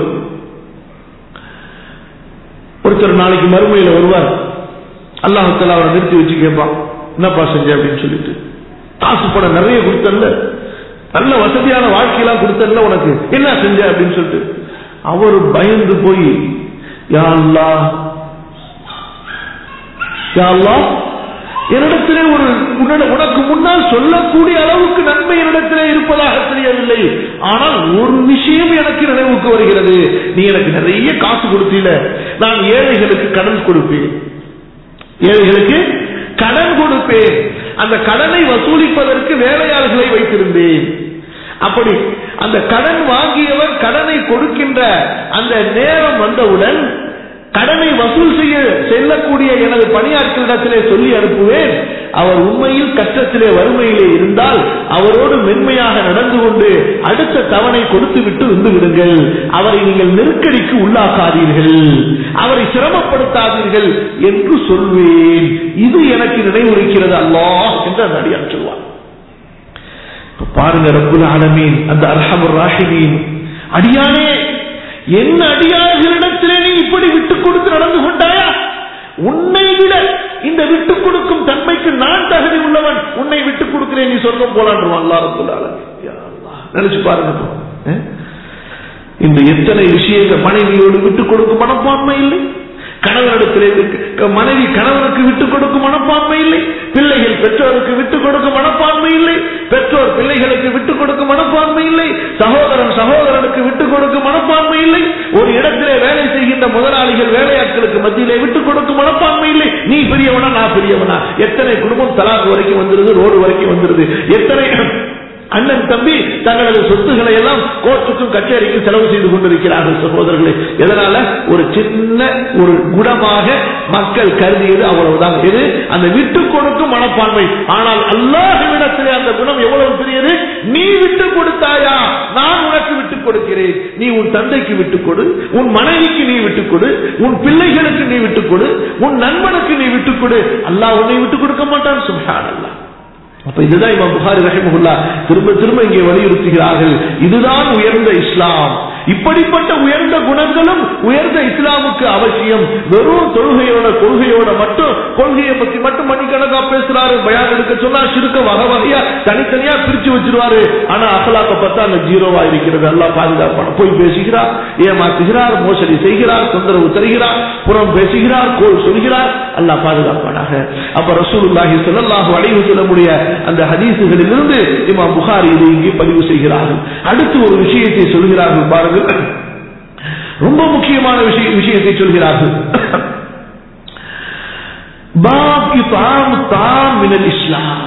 A: ஒருத்தர் நாளைக்கு மறுமையில வருவார் அல்லாஹ் தஆலா அவரை நிறுத்தி வச்சு கேட்பான் என்னப்பா செஞ்ச அப்படின்னு சொல்லிட்டு காசு பணம் நிறைய கொடுத்தல்ல நல்ல வசதியான வாழ்க்கையெல்லாம் கொடுத்தல்ல உனக்கு என்ன செஞ்ச அப்படின்னு சொல்லிட்டு அவர் பயந்து போய் யா அல்லாஹ் யா அல்லாஹ் என்னிடத்திலே ஒரு உன்னிட- உனக்கு முன்னால் சொல்லக்கூடிய அளவுக்கு நன்மை என்னிடத்திலே இருப்பதாக தெரியவில்லை ஆனால் ஒரு விஷயம் எனக்கு நினைவுக்கு வருகிறது நீ எனக்கு நிறைய காசு கொடுத்தீல நான் ஏழைகளுக்கு கடன் கொடுப்பேன் ஏழைகளுக்கு கடன் கொடுப்பேன் அந்த கடனை வசூலிப்பதற்கு வேலையாளர்களை வைத்திருந்தேன் அப்படி அந்த கடன் வாங்கியவர் கடனை கொடுக்கின்ற அந்த நேரம் வந்தவுடன் கடனை வசூல் செய்ய செல்லக்கூடிய எனது பணியாட்களிடத்திலே சொல்லி அனுப்புவேன் அவர் உண்மையில் கஷ்டத்திலே வறுமையிலே இருந்தால் அவரோடு மென்மையாக நடந்து கொண்டு அடுத்த தவணை கொடுத்து விட்டு வந்து விடுங்கள் அவரை நீங்கள் நெருக்கடிக்கு உள்ளாக்காதீர்கள் அவரை சிரமப்படுத்தாதீர்கள் என்று சொல்வேன் இது எனக்கு நினைவுறுக்கிறது அல்லாஹ் என்று அந்த அடியான் சொல்வார் இப்ப பாருங்க ரப்புல் ஆலமீன் அந்த அர்ஹமுர் ராஹிமீன் அடியானே என்ன அடியார்களிடத்திலே நீ இப்படி விட்டுக் கொடுத்து நடந்து கொண்டாயா உன்னை விட இந்த விட்டுக் கொடுக்கும் தன்மைக்கு நான் தகுதி உள்ளவன் உன்னை விட்டுக் கொடுக்கிறேன் நீ சொர்க்கம் போலான்றான் அல்லாஹ் ரப்புல் ஆலமீன் யா அல்லாஹ். நினைச்சு பாருங்க இப்போ. அஹ்? இந்த எத்தனை விஷயங்கள் மனைவியோடு விட்டுக் கொடுக்கும் மனப்பான்மை இல்லை கணவனிடத்திலே இருக்கு- மனைவி கணவனுக்கு விட்டுக் கொடுக்கும் மனப்பான்மை இல்லை பிள்ளைகள் பெற்றோருக்கு விட்டுக் கொடுக்கும் மனப்பான்மை இல்லை பெற்றோர் பிள்ளைகளுக்கு விட்டுக் கொடுக்கும் மனப்பான்மை இல்லை சகோதரன் சகோதரனுக்கு விட்டுக் கொடுக்கும் மனப்பான்மை இல்லை ஒரு இடத்திலே வேலை செய்கின்ற முதலாளிகள் வேலையாட்களுக்கு மத்தியிலே விட்டுக் கொடுக்கும் மனப்பான்மை இல்லை நீ பெரியவனா நான் பெரியவனா எத்தனை குடும்பம் தலாக்கு வரைக்கும் வந்துருது ரோடு வரைக்கும் வந்துருது எத்தனை அண்ணன் தம்பி தங்களது சொத்துக்களை எல்லாம் கோர்ட்டுக்கும் கச்சேரிக்கும் செலவு செய்து கொண்டிருக்கிறார்கள் சகோதரர்களே எதனால ஒரு சின்ன ஒரு குணமாக மக்கள் கருதியது அவ்வளவுதான் இது அந்த விட்டு கொடுக்கும் மனப்பான்மை ஆனால் அல்லாஹ்விடத்திலே அந்த குணம் எவ்வளவு பெரியது நீ விட்டு கொடுத்தாயா நான் உனக்கு விட்டுக் கொடுக்கிறேன் நீ உன் தந்தைக்கு விட்டுக் கொடு உன் மனைவிக்கு நீ விட்டுக் கொடு உன் பிள்ளைகளுக்கு நீ விட்டுக் கொடு உன் நண்பனுக்கு நீ விட்டுக் கொடு அல்லாஹ் உன்னை விட்டுக் கொடுக்க மாட்டான் சுப்ஹான் அல்லாஹ் அப்ப இதுதான் இமாம் புகாரி ரஹிமஹுல்லா திரும்ப திரும்ப இங்கே வலியுறுத்துகிறார்கள் இதுதான் உயர்ந்த இஸ்லாம் இப்படிப்பட்ட உயர்ந்த குணங்களும் உயர்ந்த இஸ்லாமுக்கு அவசியம் வெறும் தொழுகையோட கொள்கையோட மட்டும் கொள்கையை பத்தி மட்டும் மணிக்கணக்கா பேசுறாரு பயான் எடுக்க சொன்னா சிறுக்க வகை வகையா தனித்தனியா பிரிச்சு வச்சிருவாரு ஆனா அகலாக்க பார்த்தா அந்த ஜீரோவா இருக்கிறது எல்லாம் பாதுகாப்பான போய் பேசுகிறார் ஏமாத்துகிறார் மோசடி செய்கிறார் தொந்தரவு தருகிறார் புறம் பேசுகிறார் கோல் சொல்கிறார் அல்லாஹ் பாதுகாப்பானாக அப்ப ரசூலுல்லாஹி ஸல்லல்லாஹு அலைஹி வஸல்லமுடைய அந்த ஹதீஸுகளிலிருந்து இமாம் புகாரி இதை இங்கே பதிவு செய்கிறார்கள் அடுத்து ஒரு விஷயத்தை சொல்கிறார்கள் பாருங்கள் ரொம்ப முக்கியமான விஷய விஷயத்தை சொல்கிறார்கள் பாப் இதாம் தாம் மினல் இஸ்லாம்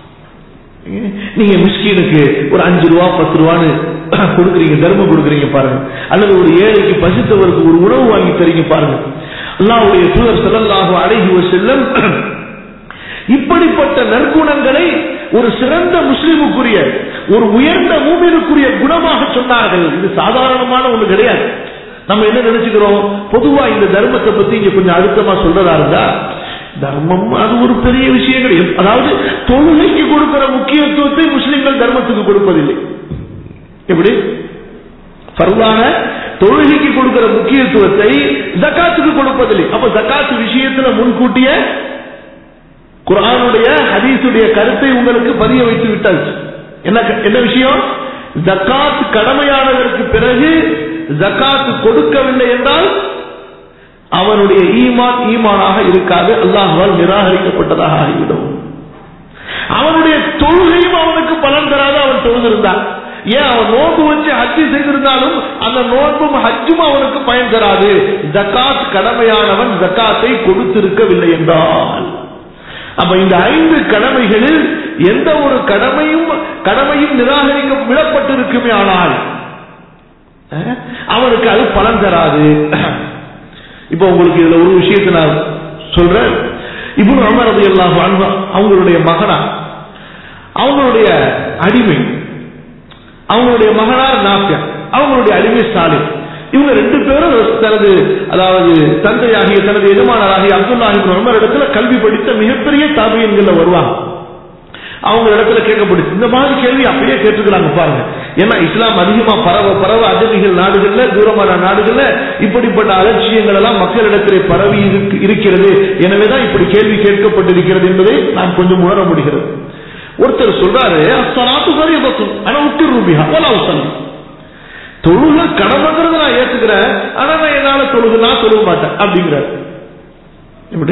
A: நீங்க மிஸ்கீனுக்கு ஒரு அஞ்சு ரூபா பத்து ரூபான்னு கொடுக்குறீங்க தர்மம் கொடுக்குறீங்க பாருங்க அல்லது ஒரு ஏழைக்கு பசித்தவருக்கு ஒரு உணவு வாங்கி தரீங்க பாருங்க அல்லாவுடைய தூதர் செல்லல்லாக அழகி செல்லும் இப்படிப்பட்ட நற்குணங்களை ஒரு சிறந்த முஸ்லிமுக்குரிய ஒரு உயர்ந்த மூமினுக்குரிய குணமாக சொன்னார்கள் இது சாதாரணமான ஒண்ணு கிடையாது நம்ம என்ன நினைச்சுக்கிறோம் பொதுவா இந்த தர்மத்தை பத்தி இங்க கொஞ்சம் அழுத்தமா சொல்றதா இருந்தா தர்மம் அது ஒரு பெரிய விஷயங்கள் அதாவது தொழுகைக்கு கொடுக்கிற முக்கியத்துவத்தை முஸ்லிம்கள் தர்மத்துக்கு கொடுப்பதில்லை எப்படி பரவான தொழுகைக்கு கொடுக்கிற முக்கியத்துவத்தை ஜக்காத்துக்கு கொடுப்பதில்லை அப்ப ஜக்காத்து விஷயத்துல முன்கூட்டிய குரானுடைய ஹதீஸுடைய கருத்தை உங்களுக்கு பதிய வைத்து விட்டாச்சு என்ன என்ன விஷயம் ஜக்காத் கடமையானதற்கு பிறகு ஜக்காத் கொடுக்கவில்லை என்றால் அவனுடைய ஈமான் ஈமானாக இருக்காது அல்லாஹால் நிராகரிக்கப்பட்டதாக ஆகிவிடும் அவனுடைய தொழுகையும் அவனுக்கு பலன் தராது அவன் தொழுதிருந்தான் ஏன் அவன் நோன்பு வச்சு ஹஜ்ஜி செய்திருந்தாலும் அந்த நோன்பும் ஹஜ்ஜும் அவனுக்கு பயன் தராது ஜக்காத் கடமையானவன் ஜக்காத்தை கொடுத்திருக்கவில்லை என்றால் அப்ப இந்த ஐந்து கடமைகளில் எந்த ஒரு கடமையும் கடமையும் நிராகரிக்க விடப்பட்டிருக்குமே ஆனால் அவனுக்கு அது பலன் தராது இப்ப உங்களுக்கு இதுல ஒரு விஷயத்தை நான் சொல்றேன் இப்போ அமர் அது எல்லாம் அவங்களுடைய மகனா அவங்களுடைய அடிமை அவங்களுடைய மகனார் நாப்பியா அவங்களுடைய அடிமை ஸ்டாலின் இவங்க ரெண்டு பேரும் தனது அதாவது தந்தையாகிய தனது எஜமானராகிய அப்துல்லாஹி உமர் இடத்துல கல்வி படித்த மிகப்பெரிய தாபியன்கள்ல வருவாங்க அவங்க இடத்துல கேட்கப்படுச்சு இந்த மாதிரி கேள்வி அப்படியே கேட்டுக்கிறாங்க பாருங்க ஏன்னா இஸ்லாம் அதிகமா பரவ பரவ அஜமிகள் நாடுகள்ல தூரமான நாடுகள்ல இப்படிப்பட்ட அலட்சியங்கள் எல்லாம் மக்களிடத்திலே பரவி இருக்கிறது எனவேதான் இப்படி கேள்வி கேட்கப்பட்டிருக்கிறது என்பதை நாம் கொஞ்சம் உணர முடிகிறது ஒருத்தர் சொல்றாரு அஸ்தலாத்து சரியபத்தும் ஆனா உட்டு ரூபியா ஓலா உசலம் தொழுக கடமைங்கிறத நான் ஏத்துக்கிறேன் ஆனா நான் என்னால தொழுகு நான் தொழுக மாட்டேன் அப்படிங்கிறார் எப்படி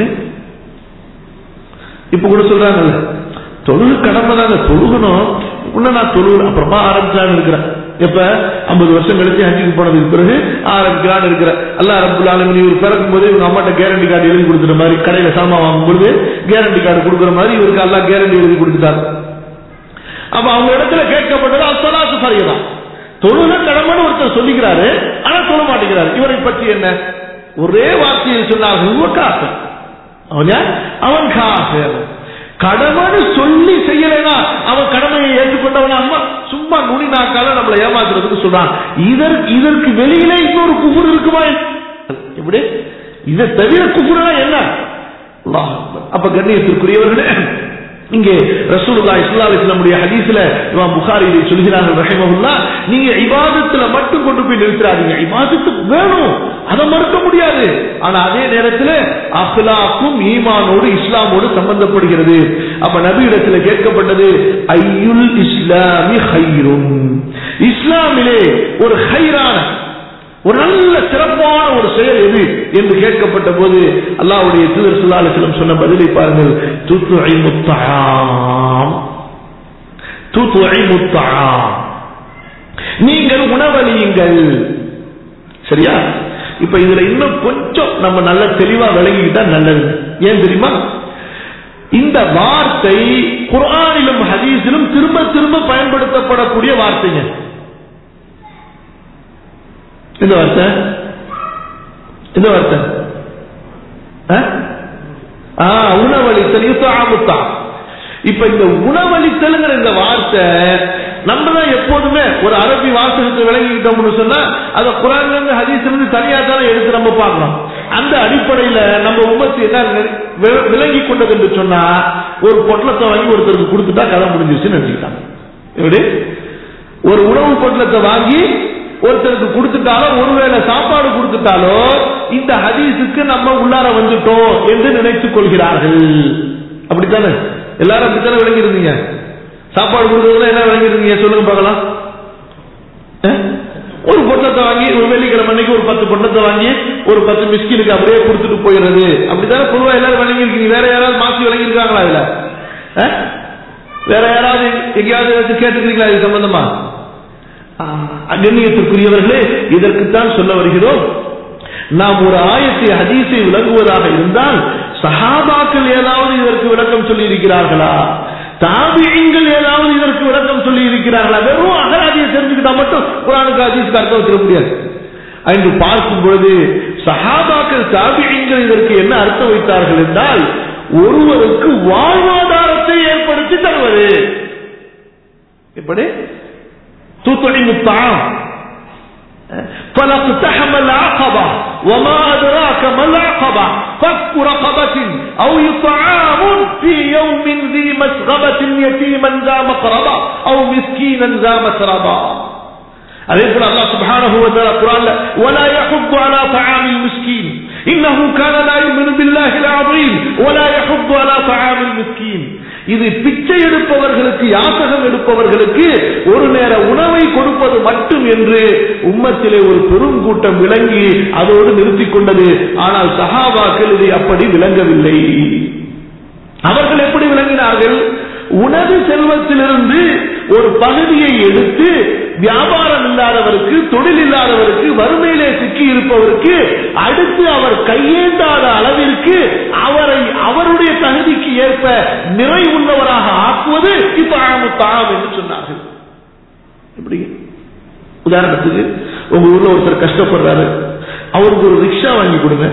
A: இப்ப கூட சொல்றாங்கல்ல தொழுகு கடமை தாங்க தொழுகணும் உன்ன நான் தொழுகு அப்புறமா ஆரம்பிச்சான்னு இருக்கிறேன் எப்ப ஐம்பது வருஷம் கழிச்சு ஹஜ்ஜுக்கு போனதுக்கு பிறகு ஆரம்பிக்கலான்னு இருக்கிற அல்லா ரபுல் ஆலமின் இவர் பிறக்கும் போது இவங்க அம்மாட்ட கேரண்டி கார்டு எழுதி கொடுத்துற மாதிரி கடையில சாமான் வாங்கும் பொழுது கேரண்டி கார்டு கொடுக்குற மாதிரி இவருக்கு அல்லா கேரண்டி எழுதி கொடுத்துட்டாரு அப்ப அவங்க இடத்துல கேட்கப்பட்டது அசலாசு சரியதான் தொழுக கடமைன்னு ஒருத்தர் சொல்லிக்கிறாரு ஆனா சொல்ல மாட்டேங்கிறாரு இவரை பற்றி என்ன ஒரே வார்த்தையில் சொன்னார்கள் காசு அவன் யார் அவன் காசு கடமைன்னு சொல்லி செய்யலைனா அவன் கடமையை ஏற்றுக்கொண்டவன் அம்மா சும்மா நுனி நாக்கால நம்மளை ஏமாத்துறதுக்கு சொல்றான் இதற்கு இதற்கு வெளியில இன்னொரு குஃபுர் இருக்குமா இப்படி இதை தவிர குஃபுரா என்ன அப்ப கண்ணியத்திற்குரியவர்களே இங்கே ரசூலுல்லா இஸ்லா இஸ்லாமுடைய ஹதீஸ்ல இமாம் புகாரி சொல்கிறார்கள் ரஹிமஹுல்லா நீங்க இபாதத்துல மட்டும் கொண்டு போய் நிறுத்துறாதீங்க இபாதத்து வேணும் அதை மறுக்க முடியாது ஆனா அதே நேரத்தில் அஹ்லாக்கும் ஈமானோடு இஸ்லாமோடு சம்பந்தப்படுகிறது அப்ப நபி இடத்துல கேட்கப்பட்டது ஐயுல் இஸ்லாமி ஹைரும் இஸ்லாமிலே ஒரு ஹைரான ஒரு நல்ல சிறப்பான ஒரு செயல் எது என்று கேட்கப்பட்ட போது அல்லாவுடைய தூதர் சுல்லாலிசிலம் சொன்ன பதிலை பாருங்கள் தூத்துஐ முத்தாம் தூத்துஐ முத்தாம் நீங்கள் உணவளியுங்கள் சரியா இப்ப இதுல இன்னும் கொஞ்சம் நம்ம நல்ல தெளிவா விளங்கிக்கிட்டா நல்லது ஏன் தெரியுமா இந்த இந்த வார்த்தை குர்ஆனிலும் ஹதீஸிலும் திரும்ப திரும்ப பயன்படுத்தப்படக்கூடிய வார்த்தைங்க இந்த வார்த்தை இந்த வார்த்தை ஆ? ஆ, உணவளித்தல் யுத்தாமுத்தா இப்ப இந்த உணவளித்தல்ங்கிற இந்த வார்த்தை நம்ம தான் எப்போதுமே ஒரு அரபி வாசகத்தை விளங்கிக்கிட்டோம்னு சொன்னா அதை குரான்ல இருந்து ஹதீஸ்ல இருந்து தனியா தானே எடுத்து நம்ம பார்க்கணும் அந்த அடிப்படையில நம்ம உமத்து என்ன வி- விளங்கி கொண்டது என்று சொன்னா ஒரு பொட்டலத்தை வாங்கி ஒருத்தருக்கு கொடுத்துட்டா கதை முடிஞ்சிருச்சுன்னு நினைச்சுக்கிட்டாங்க எப்படி ஒரு உணவு பொட்டலத்தை வாங்கி ஒருத்தருக்கு கொடுத்துட்டாலோ ஒருவேளை சாப்பாடு கொடுத்துட்டாலோ இந்த ஹதீஸுக்கு நம்ம உள்ளார வந்துட்டோம் என்று நினைத்துக் கொள்கிறார்கள் அப்படித்தானே எல்லாரும் அப்படித்தானே விளங்கி இருந்தீங்க சாப்பாடு கொடுக்கறதுல என்ன விளங்கி இருந்தீங்க சொல்லுங்க பார்க்கலாம் அஹ்? ஒரு பொட்டத்தை வாங்கி ஒரு வெள்ளிக்கிழமை அன்னைக்கு ஒரு பத்து பொட்டத்தை வாங்கி ஒரு பத்து மிஸ்கினுக்கு அப்படியே கொடுத்துட்டு போயிடுறது அப்படித்தானே பொதுவா எல்லாரும் விளங்கி இருக்கீங்க வேற யாராவது மாசி விளங்கி இருக்காங்களா இதுல அஹ்? வேற யாராவது எங்கேயாவது ஏதாச்சும் கேட்டுக்கிறீங்களா இது சம்பந்தமா கண்ணியத்திற்குரியவர்களே இதற்குத்தான் சொல்ல வருகிறோம் நாம் ஒரு ஆயத்தை ஹதீஸை விளங்குவதாக இருந்தால் சஹாபாக்கள் ஏதாவது இதற்கு விளக்கம் சொல்லி இருக்கிறார்களா தாபியங்கள் ஏதாவது இதற்கு விளக்கம் சொல்லி இருக்கிறார்களா வெறும் அகராதியை தெரிஞ்சுக்கிட்டா மட்டும் குரானுக்கு ஹதீஸுக்கு அர்த்தம் வச்சிட முடியாது என்று பார்க்கும் பொழுது சஹாபாக்கள் தாபியங்கள் இதற்கு என்ன அர்த்தம் வைத்தார்கள் என்றால் ஒருவருக்கு வாழ்வாதாரத்தை ஏற்படுத்தி தருவது எப்படி تطعم الطعام فلاقتحم العقبة وما أدراك ما العقبة فك رقبة أو إطعام في يوم ذي مسغبة يتيما ذا مقربة أو مسكينا ذا مسربة அதே போல அல்லாஹ் சுப்ஹானஹு வ தஆலா குர்ஆன்ல ولا يحض على طعام المسكين انه كان لا يؤمن بالله العظيم ولا يحض على طعام المسكين இது பிச்சை எடுப்பவர்களுக்கு யாசகம் எடுப்பவர்களுக்கு ஒரு நேர உணவை கொடுப்பது மட்டும் என்று உம்மத்திலே ஒரு பெரும் கூட்டம் விளங்கி அதோடு நிறுத்திக் கொண்டது ஆனால் சஹாபாக்கள் இதை அப்படி விளங்கவில்லை அவர்கள் எப்படி விளங்கினார்கள் உணவு செல்வத்திலிருந்து ஒரு பகுதியை எடுத்து வியாபாரம் இல்லாதவருக்கு தொழில் இல்லாதவருக்கு வறுமையிலே சிக்கி இருப்பவருக்கு அடுத்து அவர் கையேந்தாத அளவிற்கு அவரை அவருடைய தகுதிக்கு ஏற்ப நிறை உள்ளவராக ஆக்குவது இப்ப தாம் என்று சொன்னார்கள் எப்படி உதாரணத்துக்கு உங்க ஊர்ல ஒருத்தர் கஷ்டப்படுறாரு அவருக்கு ஒரு ரிக்ஷா வாங்கி கொடுங்க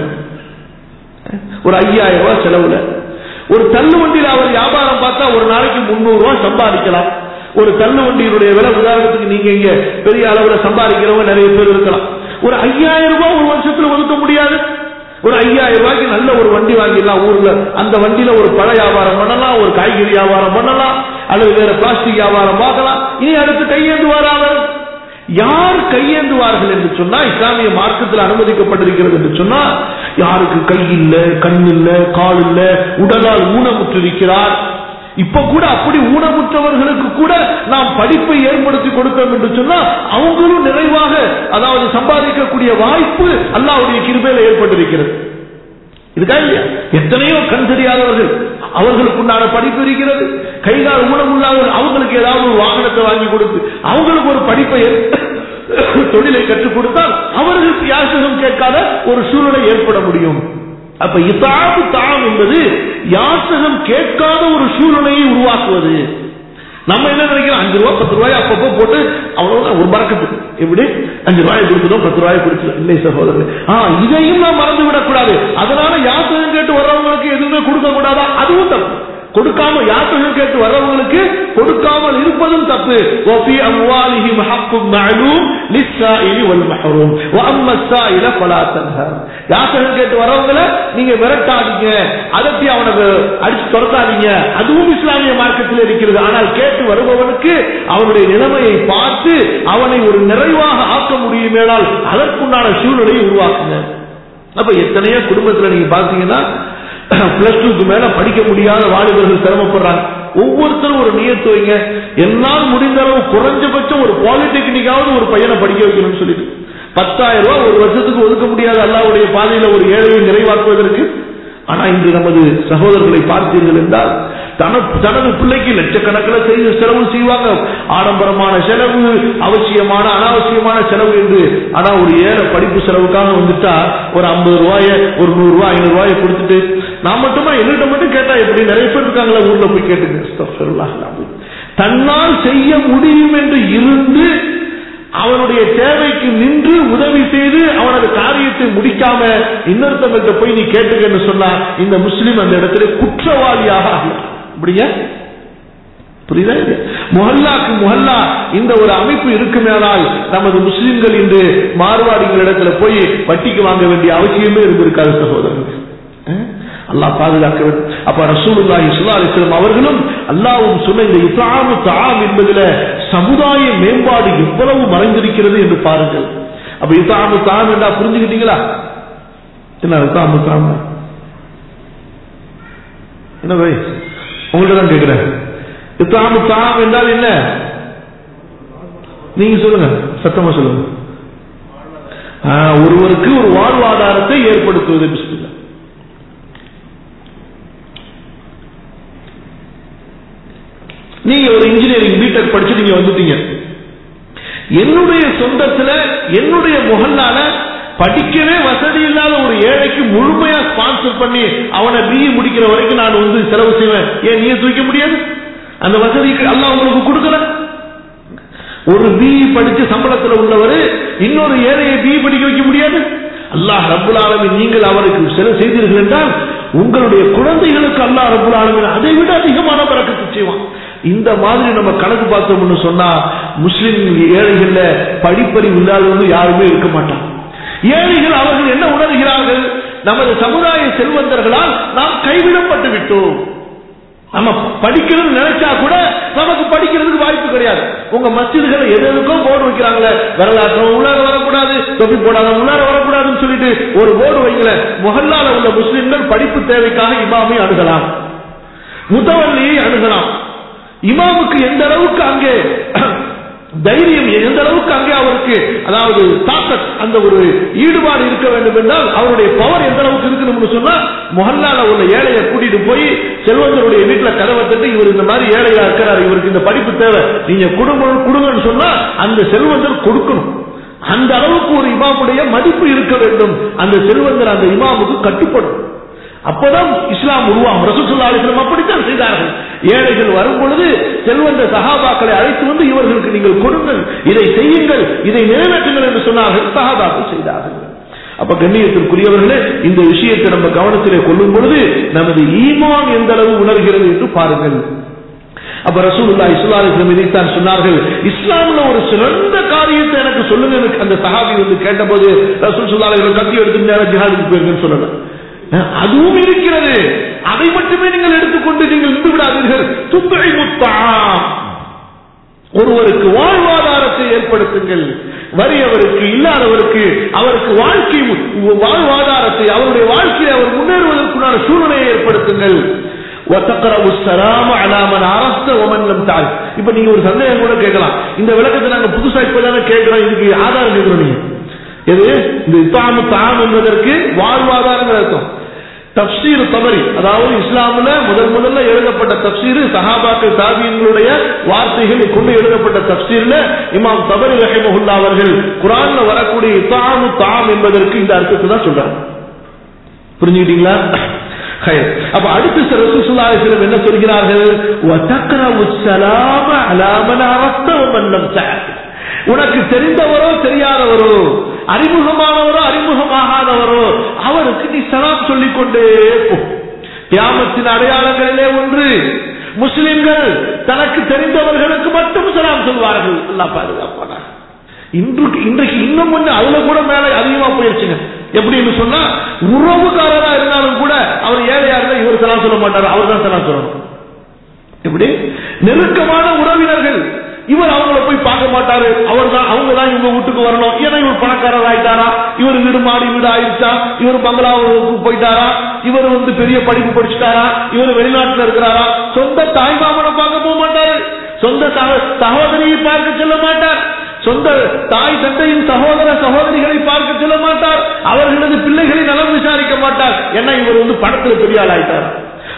A: ஒரு ஐயாயிரம் ரூபாய் செலவுல ஒரு தள்ளு வண்டியில் அவர் வியாபாரம் பார்த்தா ஒரு நாளைக்கு முன்னூறு ரூபாய் சம்பாதிக்கலாம் ஒரு தள்ளு வண்டியினுடைய விலை உதாரணத்துக்கு நீங்க இங்க பெரிய அளவுல சம்பாதிக்கிறவங்க நிறைய பேர் இருக்கலாம் ஒரு ஐயாயிரம் ரூபாய் ஒரு வருஷத்துல ஒதுக்க முடியாது ஒரு ஐயாயிரம் ரூபாய்க்கு நல்ல ஒரு வண்டி வாங்கிடலாம் ஊர்ல அந்த வண்டியில ஒரு பழ வியாபாரம் பண்ணலாம் ஒரு காய்கறி வியாபாரம் பண்ணலாம் அல்லது வேற பிளாஸ்டிக் வியாபாரம் பார்க்கலாம் இனி அடுத்து கையேந்துவாராவர் யார் கையேந்துவார்கள் என்று சொன்னா இஸ்லாமிய மார்க்கத்தில் அனுமதிக்கப்பட்டிருக்கிறது என்று சொன்னா யாருக்கு கை இல்ல கண் இல்ல கால் இல்ல உடலால் ஊனமுற்றிருக்கிறார் இப்ப கூட அப்படி ஊனமுற்றவர்களுக்கு கூட நாம் படிப்பை ஏற்படுத்தி கொடுத்தோம் என்று சொன்னா அவங்களும் நிறைவாக அதாவது சம்பாதிக்கக்கூடிய வாய்ப்பு அல்லாவுடைய கிருபையில ஏற்பட்டிருக்கிறது இருக்கா இல்லையா எத்தனையோ கண் தெரியாதவர்கள் அவர்களுக்குண்டான படிப்பு இருக்கிறது கைகால் ஊனமுள்ளாதவர்கள் அவங்களுக்கு ஏதாவது ஒரு வாகனத்தை வாங்கி கொடுத்து அவங்களுக்கு ஒரு படிப்பை தொழிலை கற்றுக் கொடுத்தால் அவர்களுக்கு யாசகம் கேட்காத ஒரு சூழ்நிலை ஏற்பட முடியும் அப்ப இசாபு தாம் என்பது யாசகம் கேட்காத ஒரு சூழ்நிலையை உருவாக்குவது நம்ம என்ன நினைக்கிறோம் அஞ்சு ரூபாய் பத்து ரூபாய் அப்பப்போ போட்டு அவ்வளவுதான் ஒரு மறக்கத்து எப்படி அஞ்சு ரூபாய் கொடுத்துடும் பத்து ரூபாய் கொடுத்துடும் இல்லை சகோதரர் ஆ இதையும் நாம் மறந்து விடக்கூடாது அதனால யாசகம் கேட்டு வர்றவங்களுக்கு எதுவுமே கொடுக்க கூடாதா அதுவும் தப்பு கொடுக்காம யாசகம் கேட்டு வர்றவங்களுக்கு கொடுக்காமல் இருப்பதும் தப்பு وفي اموالهم حق معلوم للسائل والمحروم واما السائل فلا تنهر யாசகம் கேட்டு வர்றவங்கள நீங்க விரட்டாதீங்க அதட்டி அவனுக்கு அடிச்சு துரத்தாதீங்க அதுவும் இஸ்லாமிய மார்க்கத்தில் இருக்கிறது ஆனால் கேட்டு வருபவனுக்கு அவனுடைய நிலைமையை பார்த்து அவனை ஒரு நிறைவாக ஆக்க முடியுமேனால் அதற்குண்டான சூழ்நிலையை உருவாக்குங்க அப்ப எத்தனையோ குடும்பத்துல நீங்க பாத்தீங்கன்னா பிளஸ் டூக்கு மேல படிக்க முடியாத வாலிபர்கள் சிரமப்படுறாங்க ஒவ்வொருத்தரும் ஒரு நியத்து வைங்க என்னால் முடிந்த அளவு குறைஞ்சபட்சம் ஒரு பாலிடெக்னிக்காவது ஒரு பையனை படிக்க வைக்கணும்னு சொல்லிட்டு பத்தாயிரம் ரூபாய் ஒரு வருஷத்துக்கு ஒதுக்க முடியாத அல்லாவுடைய பாதையில ஒரு ஏழையை நிறைவாக்குவதற்கு ஆனா இன்று நமது சகோதரர்களை பார்த்தீர்கள் என்றால் தனது தனது பிள்ளைக்கு லட்சக்கணக்கில் செய்து செலவு செய்வாங்க ஆடம்பரமான செலவு அவசியமான அனாவசியமான செலவு என்று ஆனா ஒரு ஏழை படிப்பு செலவுக்காக வந்துட்டா ஒரு ஐம்பது ரூபாய ஒரு நூறு ரூபாய் ஐநூறு ரூபாயை கொடுத்துட்டு நான் மட்டுமா என்கிட்ட மட்டும் கேட்டா எப்படி நிறைய பேர் இருக்காங்களா ஊர்ல போய் கேட்டுங்க தன்னால் செய்ய முடியும் என்று இருந்து அவனுடைய தேவைக்கு நின்று உதவி செய்து அவனது காரியத்தை முடிக்காம இன்னொருத்தவங்கள்ட்ட போய் நீ கேட்டுக்கன்னு சொன்னா இந்த முஸ்லிம் அந்த இடத்துல குற்றவாளியாக ஆகலாம் அப்படிங்க புரியுதா முஹல்லாக்கு முஹல்லா இந்த ஒரு அமைப்பு இருக்குமேனால் நமது முஸ்லிம்கள் இன்று மார்வாடிகள் இடத்துல போய் வட்டிக்கு வாங்க வேண்டிய அவசியமே இருந்திருக்காது சகோதரர்கள் அல்லாஹ் பாதுகாக்க வேண்டும் அப்ப ரசூலுல்லாஹி ஸல்லல்லாஹு அலைஹி வஸல்லம் அவர்களும் அல்லாஹ்வும் சொன்ன இந்த இஸ்லாமு தாம் என்பதில சமுதாய மேம்பாடு எவ்வளவு மறைந்திருக்கிறது என்று பாருங்கள் அப்ப இஸ்லாமு தாம் என்றா புரிஞ்சுக்கிட்டீங்களா என்ன இஸ்லாமு தாம் என்ன பை உங்கள்ட்ட தான் கேட்கிறேன் இஸ்லாமு தாம் என்றால் என்ன நீங்க சொல்லுங்க சத்தமா சொல்லுங்க ஒருவருக்கு ஒரு வாழ்வாதாரத்தை ஏற்படுத்துவது பிஸ்மில்லா நீங்க ஒரு இன்ஜினியரிங் பிடெக் படிச்சு நீங்க வந்துட்டீங்க என்னுடைய சொந்தத்துல என்னுடைய முகல்லால படிக்கவே வசதி இல்லாத ஒரு ஏழைக்கு முழுமையா ஸ்பான்சர் பண்ணி அவனை பிஇ முடிக்கிற வரைக்கும் நான் வந்து செலவு செய்வேன் ஏன் நீங்க தூக்க முடியாது அந்த வசதிக்கு அல்லாஹ் உங்களுக்கு கொடுக்கல ஒரு பிஇ படிச்சு சம்பளத்தில் உள்ளவர் இன்னொரு ஏழையை பிஇ படிக்க வைக்க முடியாது அல்லாஹ் ரபுல் ஆலமின் நீங்கள் அவருக்கு செலவு செய்தீர்கள் என்றால் உங்களுடைய குழந்தைகளுக்கு அல்லாஹ் ரபுல் ஆலமின் அதை விட அதிகமான பறக்கத்து செய்வான் இந்த மாதிரி நம்ம கணக்கு பார்த்தோம்னு சொன்னா முஸ்லிம் ஏழைகள்ல படிப்பறிவு இல்லாதவங்க யாருமே இருக்க மாட்டாங்க ஏழைகள் அவர்கள் என்ன உணர்கிறார்கள் நமது சமுதாய செல்வந்தர்களால் நாம் கைவிடப்பட்டு விட்டோம் நம்ம படிக்கணும்னு நினைச்சா கூட நமக்கு படிக்கிறதுக்கு வாய்ப்பு கிடையாது உங்க மஸ்ஜிதுகளை எது எதுக்கும் போர்டு வைக்கிறாங்களே வரலாற்றம் உள்ளார வரக்கூடாது தொப்பி போடாத உள்ளார வரக்கூடாதுன்னு சொல்லிட்டு ஒரு போர்டு வைக்கல முகல்லால உள்ள முஸ்லிம்கள் படிப்பு தேவைக்காக இமாமை அணுகலாம் முத்தவல்லியை அணுகலாம் இமாமுக்கு எந்த அளவுக்கு அங்கே தைரியம் எந்த அளவுக்கு அங்கே அவருக்கு அதாவது தாக்கத் அந்த ஒரு ஈடுபாடு இருக்க வேண்டும் என்றால் அவருடைய பவர் எந்த அளவுக்கு இருக்கணும்னு சொன்னா முகல்லால உள்ள ஏழையை கூட்டிட்டு போய் செல்வந்தருடைய வீட்டுல கதவை தட்டி இவர் இந்த மாதிரி ஏழையா இருக்கிறார் இவருக்கு இந்த படிப்பு தேவை நீங்க குடும்ப கொடுங்கன்னு சொன்னா அந்த செல்வந்தர் கொடுக்கணும் அந்த அளவுக்கு ஒரு இமாமுடைய மதிப்பு இருக்க வேண்டும் அந்த செல்வந்தர் அந்த இமாமுக்கு கட்டுப்படும் அப்பதான் இஸ்லாம் உருவாகும் ரசூசுல்லா அலிஸ்லாம் அப்படித்தான் செய்தார்கள் ஏழைகள் வரும் பொழுது செல்வந்த சகாபாக்களை அழைத்து வந்து இவர்களுக்கு நீங்கள் கொடுங்கள் இதை செய்யுங்கள் இதை நிறைவேற்றுங்கள் என்று சொன்னார்கள் சகாபாக்கள் செய்தார்கள் அப்ப கண்ணியத்திற்குரியவர்களே இந்த விஷயத்தை நம்ம கவனத்திலே கொள்ளும் பொழுது நமது ஈமான் எந்த அளவு உணர்கிறது என்று பாருங்கள் அப்ப ரசூலுல்லா இஸ்லாமிஸ்லம் இதைத்தான் சொன்னார்கள் இஸ்லாம்ல ஒரு சிறந்த காரியத்தை எனக்கு சொல்லுங்க எனக்கு அந்த சஹாபி வந்து கேட்டபோது ரசூல் சுல்லாலை கத்தி எடுத்து நேரம் ஜிஹாதுக்கு போயிருங்கன்னு சொல்லல அதுவும் இருக்கிறது அதை மட்டுமே நீங்கள் எடுத்துக்கொண்டு நீங்கள் நின்று விடாதீர்கள் துத்துறை முத்தா ஒருவருக்கு வாழ்வாதாரத்தை ஏற்படுத்துங்கள் வறியவருக்கு இல்லாதவருக்கு அவருக்கு வாழ்க்கை வாழ்வாதாரத்தை அவருடைய வாழ்க்கையை அவர் முன்னேறுவதற்குண்டான சூழ்நிலையை ஏற்படுத்துங்கள் இப்ப நீங்க ஒரு சந்தேகம் கூட கேட்கலாம் இந்த விளக்கத்தை நாங்க புதுசா இப்பதானே கேட்கிறோம் இதுக்கு ஆதாரம் கேட்கிறோம் நீங்க எது இந்த இத்தாமு தாம் என்பதற்கு வாழ்வாதாரங்கள் அர்த்தம் தப்சீர் தவறி அதாவது இஸ்லாமில் முதல் முதல்ல எழுதப்பட்ட தப்சீர் சஹாபாக்கள் தாபியங்களுடைய வார்த்தைகளை கொண்டு எழுதப்பட்ட தப்சீர்ல இமாம் தபரி ரஹிமஹுல்லா அவர்கள் குரான்ல வரக்கூடிய இத்தாமு தாம் என்பதற்கு இந்த அர்த்தத்தை தான் சொல்றாங்க புரிஞ்சுக்கிட்டீங்களா அப்ப அடுத்து ரசூசுல்லாஹிஸ்லம் என்ன சொல்கிறார்கள் உனக்கு தெரிந்தவரோ தெரியாதவரோ அறிமுகமானவரோ அறிமுகமாகாதவரோ அவருக்கு நீ சலாம் சொல்லிக் கொண்டே போ தியாமத்தின் அடையாளங்களிலே ஒன்று முஸ்லிம்கள் தனக்கு தெரிந்தவர்களுக்கு மட்டும் சலாம் சொல்வார்கள் அல்லா பாதுகாப்பான இன்றைக்கு இன்றைக்கு இன்னும் கொஞ்சம் அதுல கூட மேல அதிகமா போயிருச்சுங்க எப்படின்னு சொன்னா உறவுக்காரரா இருந்தாலும் கூட அவர் ஏழையா இருந்தா இவர் சலாம் சொல்ல மாட்டார் அவர் தான் சலாம் சொல்லணும் எப்படி நெருக்கமான உறவினர்கள் இவர் அவங்கள போய் பார்க்க மாட்டாரு அவர் தான் அவங்க தான் இவங்க வீட்டுக்கு வரணும் ஏன்னா இவர் பணக்காரர் ஆயிட்டாரா இவர் வீடு மாடி வீடு ஆயிடுச்சா இவர் பங்களாவுக்கு போயிட்டாரா இவர் வந்து பெரிய படிப்பு படிச்சுட்டாரா இவர் வெளிநாட்டுல இருக்கிறாரா சொந்த தாய் மாமனை பார்க்க போக மாட்டாரு சொந்த சகோதரியை பார்க்க செல்ல மாட்டார் சொந்த தாய் தந்தையின் சகோதர சகோதரிகளை பார்க்க செல்ல மாட்டார் அவர்களது பிள்ளைகளை நலம் விசாரிக்க மாட்டார் ஏன்னா இவர் வந்து படத்துல பெரிய ஆள் ஆயிட்டார்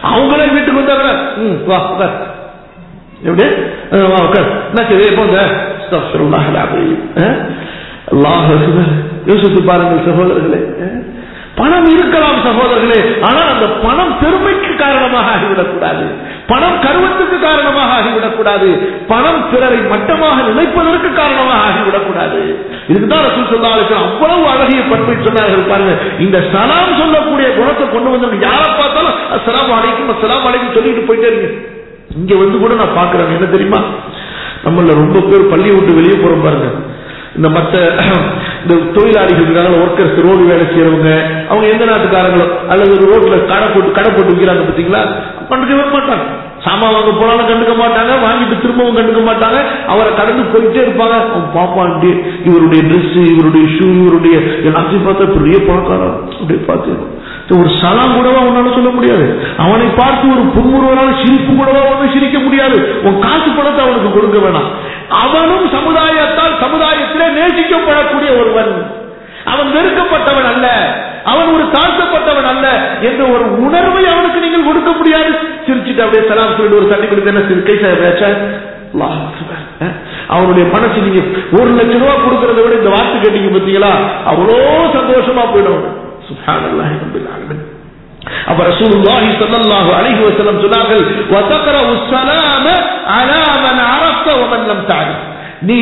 A: அவங்களே வீட்டுக்கு வந்தாங்க ம் வா உட்கார் எப்படி அஹ் வா உட்கார் என்ன சரி போங்க அஸ்தக்ஃபிருல்லாஹ் அல்-அலீம். அஹ்? அல்லாஹ் அக்பர். யோசித்து பாருங்கள் சகோதரர்களே அஹ்? பணம் இருக்கலாம் சகோதரர்களே ஆனால் அந்த பணம் பெருமைக்கு காரணமாக ஆகிவிடக்கூடாது பணம் கருவத்துக்கு காரணமாக ஆகிவிடக்கூடாது பணம் பிறரை மட்டமாக நினைப்பதற்கு காரணமாக ஆகிவிடக்கூடாது இதுக்குதான் ரசூல் சொல்லா அவ்வளவு அழகிய பண்பை சொன்னார்கள் பாருங்க இந்த சலாம் சொல்லக்கூடிய குணத்தை கொண்டு வந்து யாரை பார்த்தாலும் அஸ்ஸலாமு அலைக்கும் அஸ்ஸலாமு அலைக்கும் சொல்லிட்டு போயிட்டே இருங்க இங்க வந்து கூட நான் பாக்குறேன் என்ன தெரியுமா நம்மள ரொம்ப பேர் பள்ளியை விட்டு வெளியே போறோம் பாருங்க இந்த மற்ற இந்த தொழிலாளிகள் இருக்காங்க ஒர்க்கர்ஸ் ரோடு வேலை செய்யறவங்க அவங்க எந்த நாட்டுக்காரங்களோ அல்லது ரோட்ல கடை போட்டு கடை போட்டு விற்கிறாங்க பாத்தீங்களா கண்டுக்கவே மாட்டாங்க சாமான் வாங்க போனாலும் கண்டுக்க மாட்டாங்க வாங்கிட்டு திரும்பவும் கண்டுக்க மாட்டாங்க அவரை கடந்து போயிட்டே இருப்பாங்க அவன் பாப்பான்ட்டு இவருடைய Dress இவருடைய ஷூ இவருடைய எல்லாத்தையும் பார்த்தா பெரிய பணக்காரன் அப்படியே பார்த்து ஒரு சலாம் கூடவா உன்னால சொல்ல முடியாது அவனை பார்த்து ஒரு புன்முறுவனால சிரிப்பு கூடவா ஒன்று சிரிக்க முடியாது உன் காசு பணத்தை அவனுக்கு கொடுக்க வேணாம் அவனும் சமுதாயத்தால் சமுதாயத்திலே நேசிக்கப்படக்கூடிய ஒருவன் அவன் வெறுக்கப்பட்டவன் அல்ல அவன் ஒரு தாழ்த்தப்பட்டவன் அல்ல என்ற ஒரு உணர்வை அவனுக்கு நீங்கள் கொடுக்க முடியாது சிரிச்சுட்டு அப்படியே சலாம் சொல்லிட்டு ஒரு தண்ணி கொடுத்து என்ன சிறு கை சார் அல்லாஹ் அக்பர். அஹ், அவனுடைய மனசு நீங்க ஒரு லட்சம் ரூபாய் கொடுக்கறத விட இந்த வார்த்தை கேட்டீங்க பாத்தீங்களா அவ்வளோ சந்தோஷமா போயிடும் சுப்ஹானல்லாஹி ரப்பில் ஆலமீன் அப்ப ரசூலுல்லாஹி ஸல்லல்லாஹு அலைஹி வஸல்லம் சொன்னார்கள் வதக்ரவு ஸலாம அலா மன் அரஃப்த வ மன் லம் தஅரிஃப் நீ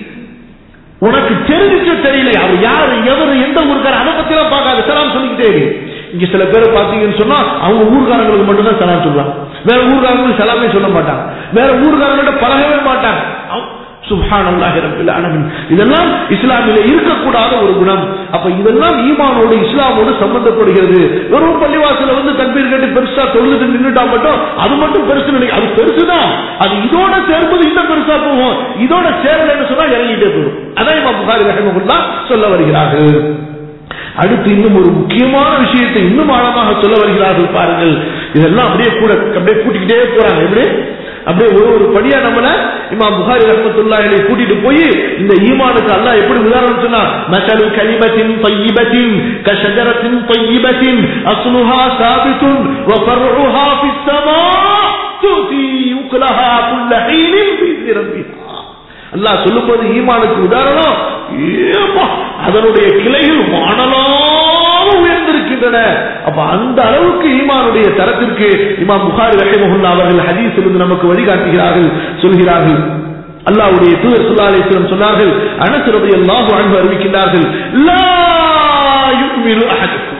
A: உனக்கு தெரிஞ்சிச்சோ தெரியல அவர் யாரு எவர் எந்த ஊர்க்காரர் அதை பத்தி எல்லாம் பார்க்காத சலாம் சொல்லிக்கிட்டே இரு இங்க சில பேரை பாத்தீங்கன்னு சொன்னா அவங்க ஊர்காரங்களுக்கு மட்டும்தான் சலாம் சொல்லலாம் வேற ஊர்காரங்களுக்கு சலாமே சொல்ல மாட்டாங்க வேற ஊர்காரங்கள்ட்ட பழகவே மாட்டாங்க அவ- சுப்ஹானல்லாஹி ரப்பில் ஆலமீன் இதெல்லாம் இஸ்லாமிலே இருக்கக்கூடாத ஒரு குணம் அப்ப இதெல்லாம் ஈமானோடு இஸ்லாமோடு சம்பந்தப்படுகிறது வெறும் பள்ளிவாசல வந்து தக்பீர் கேட்டு பெருசா தொழுது நின்னுட்டா மட்டும் அது மட்டும் பெருசு நினைக்க அது பெருசுதான் அது இதோட சேர்ப்பது இன்னும் பெருசா போகும் இதோட சேரலைன்னு சொன்னா இறங்கிட்டே போகும் அதான் இமாம் புகாரி ரஹிமகுல்லா சொல்ல வருகிறார்கள் அடுத்து இன்னும் ஒரு முக்கியமான விஷயத்தை இன்னும் ஆழமாக சொல்ல வருகிறார்கள் பாருங்கள் இதெல்லாம் அப்படியே கூட அப்படியே கூட்டிக்கிட்டே போறாங்க எப்படி அப்படியே ஒரு ஒரு படியா நம்மள இமாம் புகாரி ரஹ்மத்துல்லாஹி கூட்டிட்டு போய் இந்த ஈமானுக்கு அல்லாஹ் எப்படி உதாரணம் சொன்னா மசலு கலிமத்தின் طيبத்தின் கஷஜரத்தின் طيبத்தின் அஸ்லுஹா சாபித்துன் وفرعها في السماء تؤتي أكلها كل حين بإذن ربها அல்லாஹ் சொல்லும்போது ஈமானுக்கு உதாரணம் ஏப்பா, அதனுடைய கிளைகள் வானலாக உயர்ந்திருக்கின்றன அப்ப அந்த அளவுக்கு ஈமானுடைய தரத்திற்கு இமாம் புகாரி ரஹிமஹுல்லா அவர்கள் ஹதீஸ் இருந்து நமக்கு வழிகாட்டுகிறார்கள் சொல்கிறார்கள் அல்லாஹ்வுடைய தூதர் ஸல்லல்லாஹு அலைஹி வஸல்லம் சொன்னார்கள் அனஸ் ரலியல்லாஹு அன்ஹு அறிவிக்கின்றார்கள் லா யுமினு அஹதுக்கும்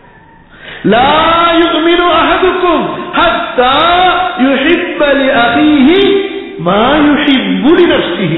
A: لا يؤمن أحدكم حتى يحب لأخيه ما يحب لنفسه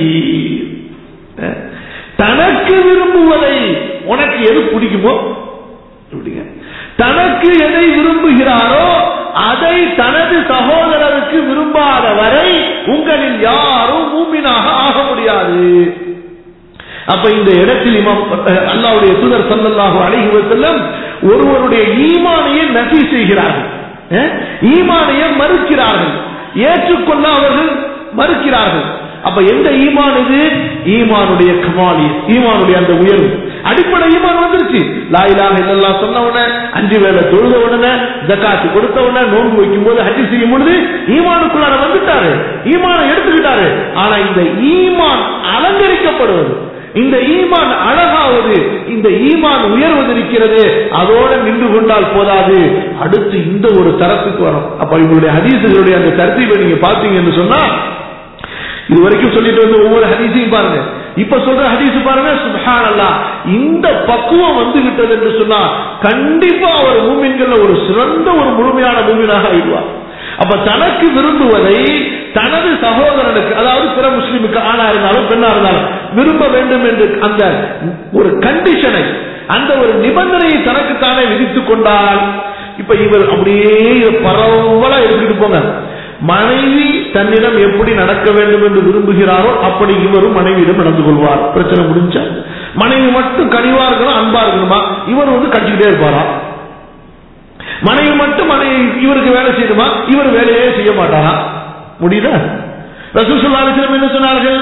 A: தனக்கு விரும்புவதை உனக்கு எது பிடிக்குமோ இப்படிங்க. தனக்கு எதை விரும்புகிறாரோ அதை தனது சகோதரருக்கு விரும்பாத வரை உங்களில் யாரும் மூமினாக ஆக முடியாது அப்ப இந்த இடத்தில் இமாம் அல்லாவுடைய தூதர் ஸல்லல்லாஹு அலைஹி வஸல்லம் ஒருவருடைய ஈமானையை நஃபி செய்கிறார்கள் அஹ்? ஈமானையை மறுக்கிறார்கள் ஏற்றுக்கொள்ள அவர்கள் மறுக்கிறார்கள் அப்ப எந்த ஈமான் இது ஈமானுடைய கமாலி ஈமானுடைய அந்த உயர்வு அடிப்படை ஈமான் வந்துருச்சு லா இலாஹ இல்லல்லாஹ் சொன்ன உடனே அஞ்சு வேளை தொழுத உடனே ஜக்காத்து கொடுத்த உடனே நோன்பு வைக்கும் போது ஹஜ் செய்யும் பொழுது ஈமானுக்குள்ளார வந்துட்டாரு ஈமானை எடுத்துக்கிட்டாரு ஆனா இந்த ஈமான் அலங்கரிக்கப்படுவது இந்த ஈமான் அழகாவது இந்த ஈமான் உயர்வது இருக்கிறது அதோட நின்று கொண்டால் போதாது அடுத்து இந்த ஒரு தரத்துக்கு வரும் அப்ப இவங்களுடைய ஹதீசுகளுடைய அந்த தரத்தீவை நீங்க பாத்தீங்கன்னு சொன்னா இது வரைக்கும் சொல்லிட்டு வந்து ஒவ்வொரு ஹதீஸையும் பாருங்க இப்ப சொல்ற ஹதீஸ் பாருங்க சுப்ஹானல்லாஹ் இந்த பக்குவம் வந்து விட்டது என்று சொன்னா கண்டிப்பா அவர் மூமின்கள்ல ஒரு சிறந்த ஒரு முழுமையான மூமினாக ஆயிடுவார் அப்ப தனக்கு விரும்புவதை தனது சகோதரனுக்கு அதாவது பிற முஸ்லிமுக்கு ஆணா இருந்தாலும் பெண்ணா இருந்தாலும் விரும்ப வேண்டும் என்று அந்த ஒரு கண்டிஷனை அந்த ஒரு நிபந்தனையை தனக்குத்தானே விதித்துக் கொண்டால் இப்ப இவர் அப்படியே இதை பரவலா எடுத்துக்கிட்டு போங்க மனைவி தன்னிடம் எப்படி நடக்க வேண்டும் என்று விரும்புகிறாரோ அப்படி இவரும் மனைவியிடம் நடந்து கொள்வார் பிரச்சனை முடிஞ்சா மனைவி மட்டும் கனிவா இருக்கணும் அன்பா இருக்கணுமா இவர் வந்து கட்டிக்கிட்டே இருப்பாரா மனைவி மட்டும் மனைவி இவருக்கு வேலை செய்யணுமா இவர் வேலையே செய்ய மாட்டாரா முடியுதா ரசூசுல்லாலிசிலம் என்ன சொன்னார்கள்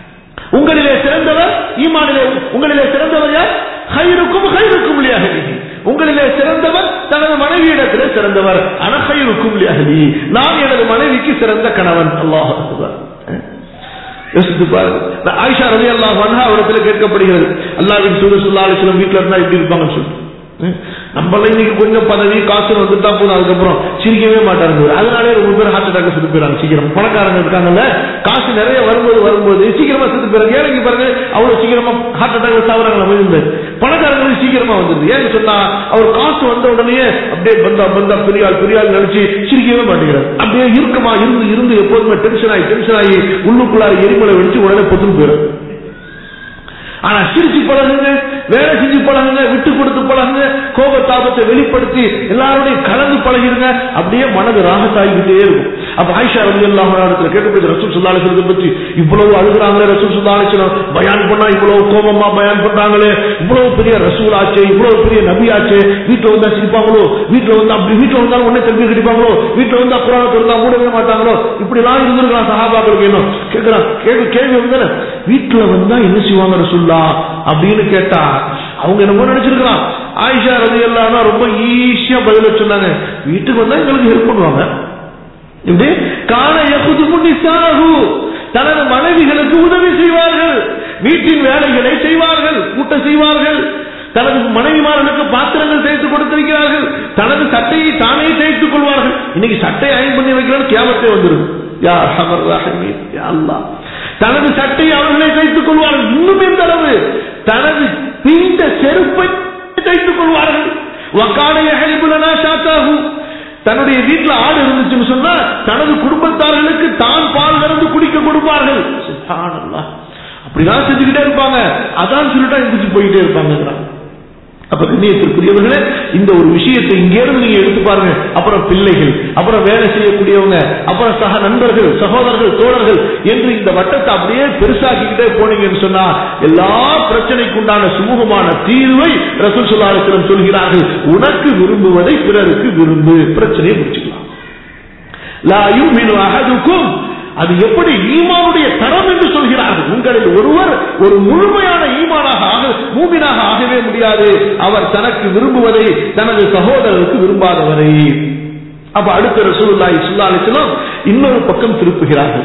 A: உங்களிலே சிறந்தவர் ஈமானிலே உங்களிலே சிறந்தவர் யார் ஹைருக்கும் ஹைருக்கும் உங்களிலே சிறந்தவர் தனது மனைவியிடத்திலே சிறந்தவர் அனகைருக்கும் அகலி நான் எனது மனைவிக்கு சிறந்த கணவன் அல்லாஹ் யோசித்து பாருங்க ஆயிஷா ரவி அல்லாஹ் வன்ஹா இடத்துல கேட்கப்படுகிறது அல்லாவின் சூழல் சுல்லா அலிஸ்லம் வீட்டில் இருந்தா எப்படி இருப்பாங்கன்னு சொல்லிட்டு நம்மள இன்னைக்கு கொஞ்சம் பதவி காசு வந்துட்டா போதும் அதுக்கப்புறம் சிரிக்கவே மாட்டாங்க அதனாலே ரொம்ப பேர் ஹார்ட் அட்டாக் செத்து போயிறாங்க சீக்கிரம் பணக்காரங்க இருக்காங்கல்ல காசு நிறைய வரும்போது வரும்போது சீக்கிரமா செத்து போயிறாங்க ஏழைக்கு பாருங்க அவ்வளவு சீக்கிரமா ஹார்ட் அட்டாக் சாவுறாங்களா மனிதன் பணக்காரங்களுக்கு சீக்கிரமா வந்துருது ஏன்னு சொன்னா அவர் காசு வந்த உடனே அப்படியே பந்தா பந்தா பெரியாள் பெரியாள் நினைச்சு சிரிக்கவே மாட்டேங்கிறார் அப்படியே இருக்குமா இருந்து இருந்து எப்போதுமே டென்ஷன் ஆகி டென்ஷன் ஆகி உள்ளுக்குள்ளார எரிமலை வெடிச்சு உடனே பொத்துன்னு போயிடும் ஆனா சிரிச்சு பழகுங்க வேலை செஞ்சு பழகுங்க விட்டு கொடுத்து பழகுங்க கோப தாபத்தை வெளிப்படுத்தி எல்லாரோடையும் கலந்து பழகிருங்க அப்படியே மனது ராகத்தாகிக்கிட்டே இருக்கும் அப்ப ஆயிஷா ரவி அல்லாஹ் இடத்துல கேட்கப்படுது ரசூல் சுல்லாலிசனத்தை பற்றி இவ்வளவு அழுகுறாங்களே ரசூல் சுல்லாலிசனம் பயான் பண்ணா இவ்வளவு கோபமா பயான் பண்றாங்களே இவ்வளவு பெரிய ரசூல் ஆச்சு இவ்வளவு பெரிய நபி ஆச்சு வீட்டுல வந்தா சிரிப்பாங்களோ வீட்டுல வந்து அப்படி வீட்டுல வந்தாலும் உடனே தம்பி கட்டிப்பாங்களோ வீட்டுல வந்தா புறாண திறந்தா மூடவே மாட்டாங்களோ இப்படி எல்லாம் இருந்திருக்கலாம் சகாபாக்களுக்கு என்ன கேட்கிறான் கேள்வி கேள்வி வந்து வீட்டுல வந்தா என்ன செய்வாங்க ரசூல்லா அப்படின்னு கேட்டா அவங்க என்னமோ நினைச்சிருக்கலாம் ஆயிஷா ரதி எல்லாம் ரொம்ப ஈஸியா பதில சொன்னாங்க வீட்டுக்கு வந்தா எங்களுக்கு ஹெல்ப் பண்ணுவாங்க இப்படி காண யகுது முன்னிசாகு தனது மனைவிகளுக்கு உதவி செய்வார்கள் வீட்டின் வேலைகளை செய்வார்கள் கூட்ட செய்வார்கள் தனது மனைவிமார்களுக்கு பாத்திரங்கள் தேய்த்து கொடுத்திருக்கிறார்கள் தனது சட்டையை தானே தேய்த்துக் கொள்வார்கள் இன்னைக்கு சட்டை அயன் பண்ணி வைக்கிறான்னு கேமத்தே வந்துடும் யா ஹமர் ரஹமீன் யா அல்லாஹ் தனது சட்டையை அவர்களே தைத்துக் கொள்வார்கள் இன்னும் எந்த அளவு தனது பீண்ட செருப்பை தைத்துக் கொள்வார்கள் வக்காடைய ஹெல்புலனா ஷாத்தாகு தன்னுடைய வீட்டுல ஆடு இருந்துச்சுன்னு சொன்னா தனது குடும்பத்தார்களுக்கு தான் பால் கறந்து குடிக்க கொடுப்பார்கள் சுப்ஹானல்லாஹ். அப்படிதான் செஞ்சுக்கிட்டே இருப்பாங்க அதான் சொல்லிட்டா எந்திரிச்சு போயிட்டே இருப்பாங்க அப்ப கண்ணியத்திற்குரியவர்களே இந்த ஒரு விஷயத்தை இங்க இருந்து நீங்க எடுத்து பாருங்க அப்புறம் பிள்ளைகள் அப்புறம் வேலை செய்யக்கூடியவங்க அப்புறம் சக நண்பர்கள் சகோதரர்கள் தோழர்கள் என்று இந்த வட்டத்தை அப்படியே பெருசாக்கிக்கிட்டே போனீங்கன்னு சொன்னா எல்லா பிரச்சனைக்கு உண்டான சுமூகமான தீர்வை ரசூல் சொல்லாத்திரம் சொல்கிறார்கள் உனக்கு விரும்புவதை பிறருக்கு விரும்பு பிரச்சனையை முடிச்சுக்கலாம் லா யுமினு அஹதுக்கும் அது எப்படி ஈமானுடைய தரம் என்று சொல்கிறார்கள் உங்களில் ஒருவர் ஒரு முழுமையான ஈமானாக ஆக மூமினாக ஆகவே முடியாது அவர் தனக்கு விரும்புவதை தனது சகோதரருக்கு விரும்பாதவரை அப்ப அடுத்த ரசூலுல்லாஹி ஸல்லல்லாஹு அலைஹி வஸல்லம் இன்னொரு பக்கம் திருப்புகிறார்கள்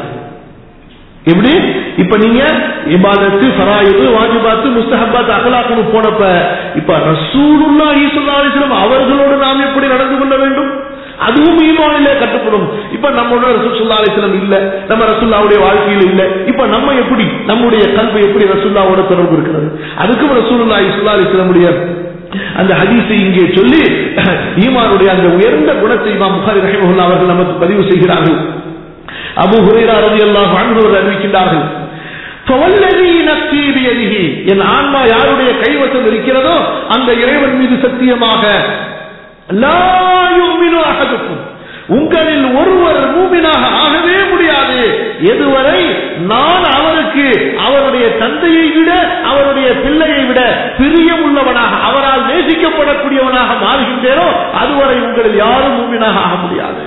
A: எப்படி இப்ப நீங்க இபாதத்து ஃபராயிது வாஜிபாத்து முஸ்தஹபாத் அகலாக்குன்னு போனப்ப இப்ப ரசூலுல்லாஹி ஸல்லல்லாஹு அலைஹி வஸல்லம் அவர்களோடு நாம் எப்படி நடந்து கொள்ள வேண்டும் அதுவும் ஈமானிலே கட்டுப்படும் இப்ப நம்மளோட ரசூல் சுல்லா அலிஸ்லம் இல்ல நம்ம ரசூல்லாவுடைய வாழ்க்கையில் இல்ல இப்ப நம்ம எப்படி நம்முடைய கல்வி எப்படி ரசூல்லாவோட தொடர்பு இருக்கிறது அதுக்கும் ரசூல்லா இஸ்லா அலிஸ்லமுடைய அந்த ஹதீஸை இங்கே சொல்லி ஈமானுடைய அந்த உயர்ந்த குணத்தை இமாம் புகாரி ரஹிமஹுல்லா அவர்கள் நமக்கு பதிவு செய்கிறார்கள் அபு ஹுரைரா ரலியல்லாஹு அன்ஹு அவர்கள் அறிவிக்கின்றார்கள் فوالذي نفسي بيده என் ஆன்மா யாருடைய கைவசம் இருக்கிறதோ அந்த இறைவன் மீது சத்தியமாக லா யுமினு அஹதுக்கும் உங்களில் ஒருவர் மூமினாக ஆகவே முடியாது எதுவரை நான் அவருக்கு அவருடைய தந்தையை விட அவருடைய பிள்ளையை விட பிரியம் உள்ளவனாக அவரால் நேசிக்கப்படக்கூடியவனாக மாறுகின்றேனோ அதுவரை உங்களில் யாரும் மூமினாக ஆக முடியாது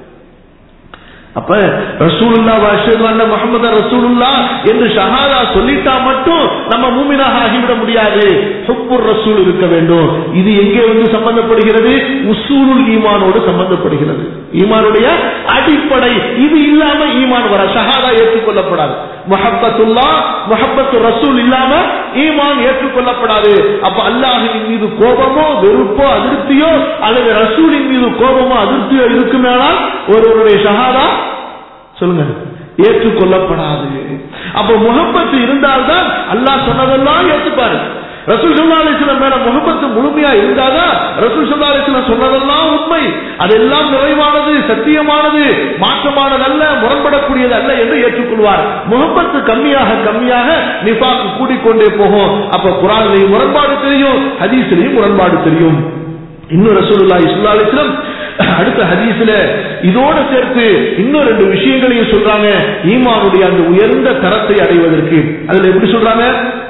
A: அப்ப ரசூலுல்லா அஷ்ஹது முகமது ரசூலுல்லா என்று ஷஹாதா சொல்லிட்டா மட்டும் நம்ம மூமினாக ஆகிவிட முடியாது ஹுப்புர் ரசூல் இருக்க வேண்டும் இது எங்கே வந்து சம்பந்தப்படுகிறது உசூலுல் ஈமானோடு சம்பந்தப்படுகிறது ஈமானுடைய அடிப்படை இது இல்லாம ஈமான் வர ஷஹாதா ஏற்றுக்கொள்ளப்படாது முஹப்பத்துல்லா முஹப்பத்து ரசூல் இல்லாம ஈமான் ஏற்றுக்கொள்ளப்படாது அப்ப அல்லாஹின் மீது கோபமோ வெறுப்போ அதிருப்தியோ அல்லது ரசூலின் மீது கோபமோ அதிருப்தியோ இருக்குமேனால் ஒருவருடைய ஷஹாதா சொல்லுங்க ஏற்றுக்கொள்ளப்படாது அப்ப முகப்பத்து இருந்தால்தான் அல்லாஹ் சொன்னதெல்லாம் ஏற்றுப்பாரு ரசூல் சல்லா அலிஸ்லாம் மேல முகப்பத்து முழுமையா இருந்தாதான் ரசூல் சல்லா அலிஸ்லாம் சொன்னதெல்லாம் உண்மை அதெல்லாம் நிறைவானது சத்தியமானது மாற்றமானதல்ல முரண்படக்கூடியது அல்ல என்று ஏற்றுக்கொள்வார் முகப்பத்து கம்மியாக கம்மியாக நிஃபாக்கு கூடிக்கொண்டே போகும் அப்ப குரான்லையும் முரண்பாடு தெரியும் ஹதீஸ்லையும் முரண்பாடு தெரியும் இன்னும் ரசூலுல்லாஹி ஸல்லல்லாஹு அலைஹி வஸல்லம் அடுத்த ஹதீஸ்ல இதோட சேர்த்து இன்னும் ரெண்டு விஷயங்களையும் சொல்றாங்க ஈமானுடைய அந்த உயர்ந்த தரத்தை அடைவதற்கு அதுல எப்படி சொல்றாங்க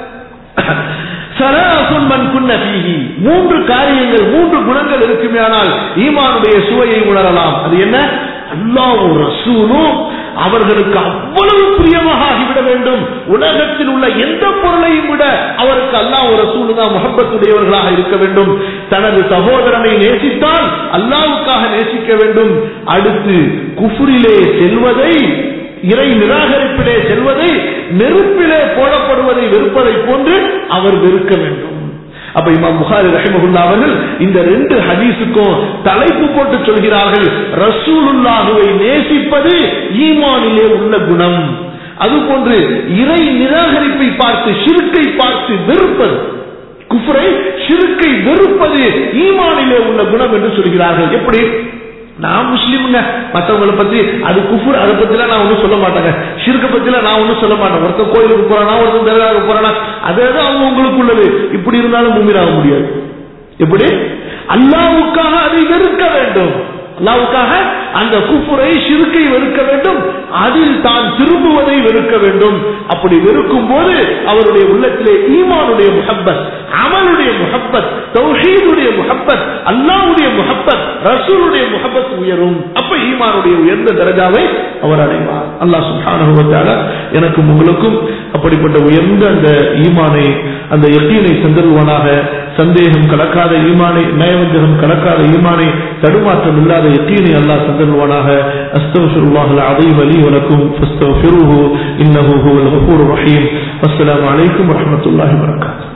A: சராசுன் மன் குன்ன ஃபீஹி மூன்று காரியங்கள் மூன்று குணங்கள் இருக்குமேயானால் ஈமானுடைய சுவையை உணரலாம் அது என்ன அல்லாஹ்வும் ரசூலும் அவர்களுக்கு அவ்வளவு பிரியமாக ஆகிவிட வேண்டும் உலகத்தில் உள்ள எந்த பொருளையும் விட அவருக்கு அல்லாஹ் ஒரு சூழ்நிலை முகப்பத்துடையவர்களாக இருக்க வேண்டும் தனது சகோதரனை நேசித்தால் அல்லாவுக்காக நேசிக்க வேண்டும் அடுத்து குஃபுரிலே செல்வதை இறை நிராகரிப்பிலே செல்வதை நெருப்பிலே போடப்படுவதை வெறுப்பதை போன்று அவர் வெறுக்க வேண்டும் அப்ப இமாம் புகாரி ரஹிமகுல்லா அவர்கள் இந்த ரெண்டு ஹதீஸுக்கும் தலைப்பு போட்டு சொல்கிறார்கள் ரசூலுல்லாஹுவை நேசிப்பது ஈமானிலே உள்ள குணம் அதுபோன்று இறை நிராகரிப்பை பார்த்து ஷிருக்கை பார்த்து வெறுப்பது குஃப்ரை ஷிருக்கை வெறுப்பது ஈமானிலே உள்ள குணம் என்று சொல்கிறார்கள் எப்படி நான் முஸ்லீமுங்க மற்றவங்களை பத்தி அது குஃபுர் அதை பத்திலாம் நான் ஒன்றும் சொல்ல மாட்டேங்க ஷிர்க பத்திலாம் நான் ஒன்றும் சொல்ல மாட்டேன் ஒருத்தன் கோயிலுக்கு போறானா ஒருத்தன் தர்காவுக்கு போறானா அதே தான் அவங்க உங்களுக்கு உள்ளது இப்படி இருந்தாலும் மும்மிராக முடியாது எப்படி அல்லாவுக்காக அதை வெறுக்க வேண்டும் அல்லாவுக்காக அந்த குஃபுரை சிறுக்கை வெறுக்க வேண்டும் அதில் தான் திரும்புவதை வெறுக்க வேண்டும் அப்படி வெறுக்கும் போது அவருடைய உள்ளத்திலே ஈமானுடைய முகப்பத் அமலுடைய முகப்பத் தௌஹீதுடைய முகப்பத் அல்லாவுடைய முகப்பத் ரசூலுடைய முகப்பத் உயரும் அப்ப ஈமானுடைய உயர்ந்த தரஜாவை அவர் அடைவார் அல்லாஹ் சுல்ஹானுவத்தால எனக்கும் உங்களுக்கும் அப்படிப்பட்ட உயர்ந்த அந்த ஈமானை அந்த எத்தீனை சென்றல்வானாக சந்தேகம் கலக்காத ஈமானை நயவஞ்சகம் கலக்காத ஈமானை தடுமாற்றம் இல்லாத يقيني الله تدلوناها أستغفر الله العظيم لي ولكم فاستغفروه إنه هو الغفور الرحيم والسلام عليكم ورحمة الله وبركاته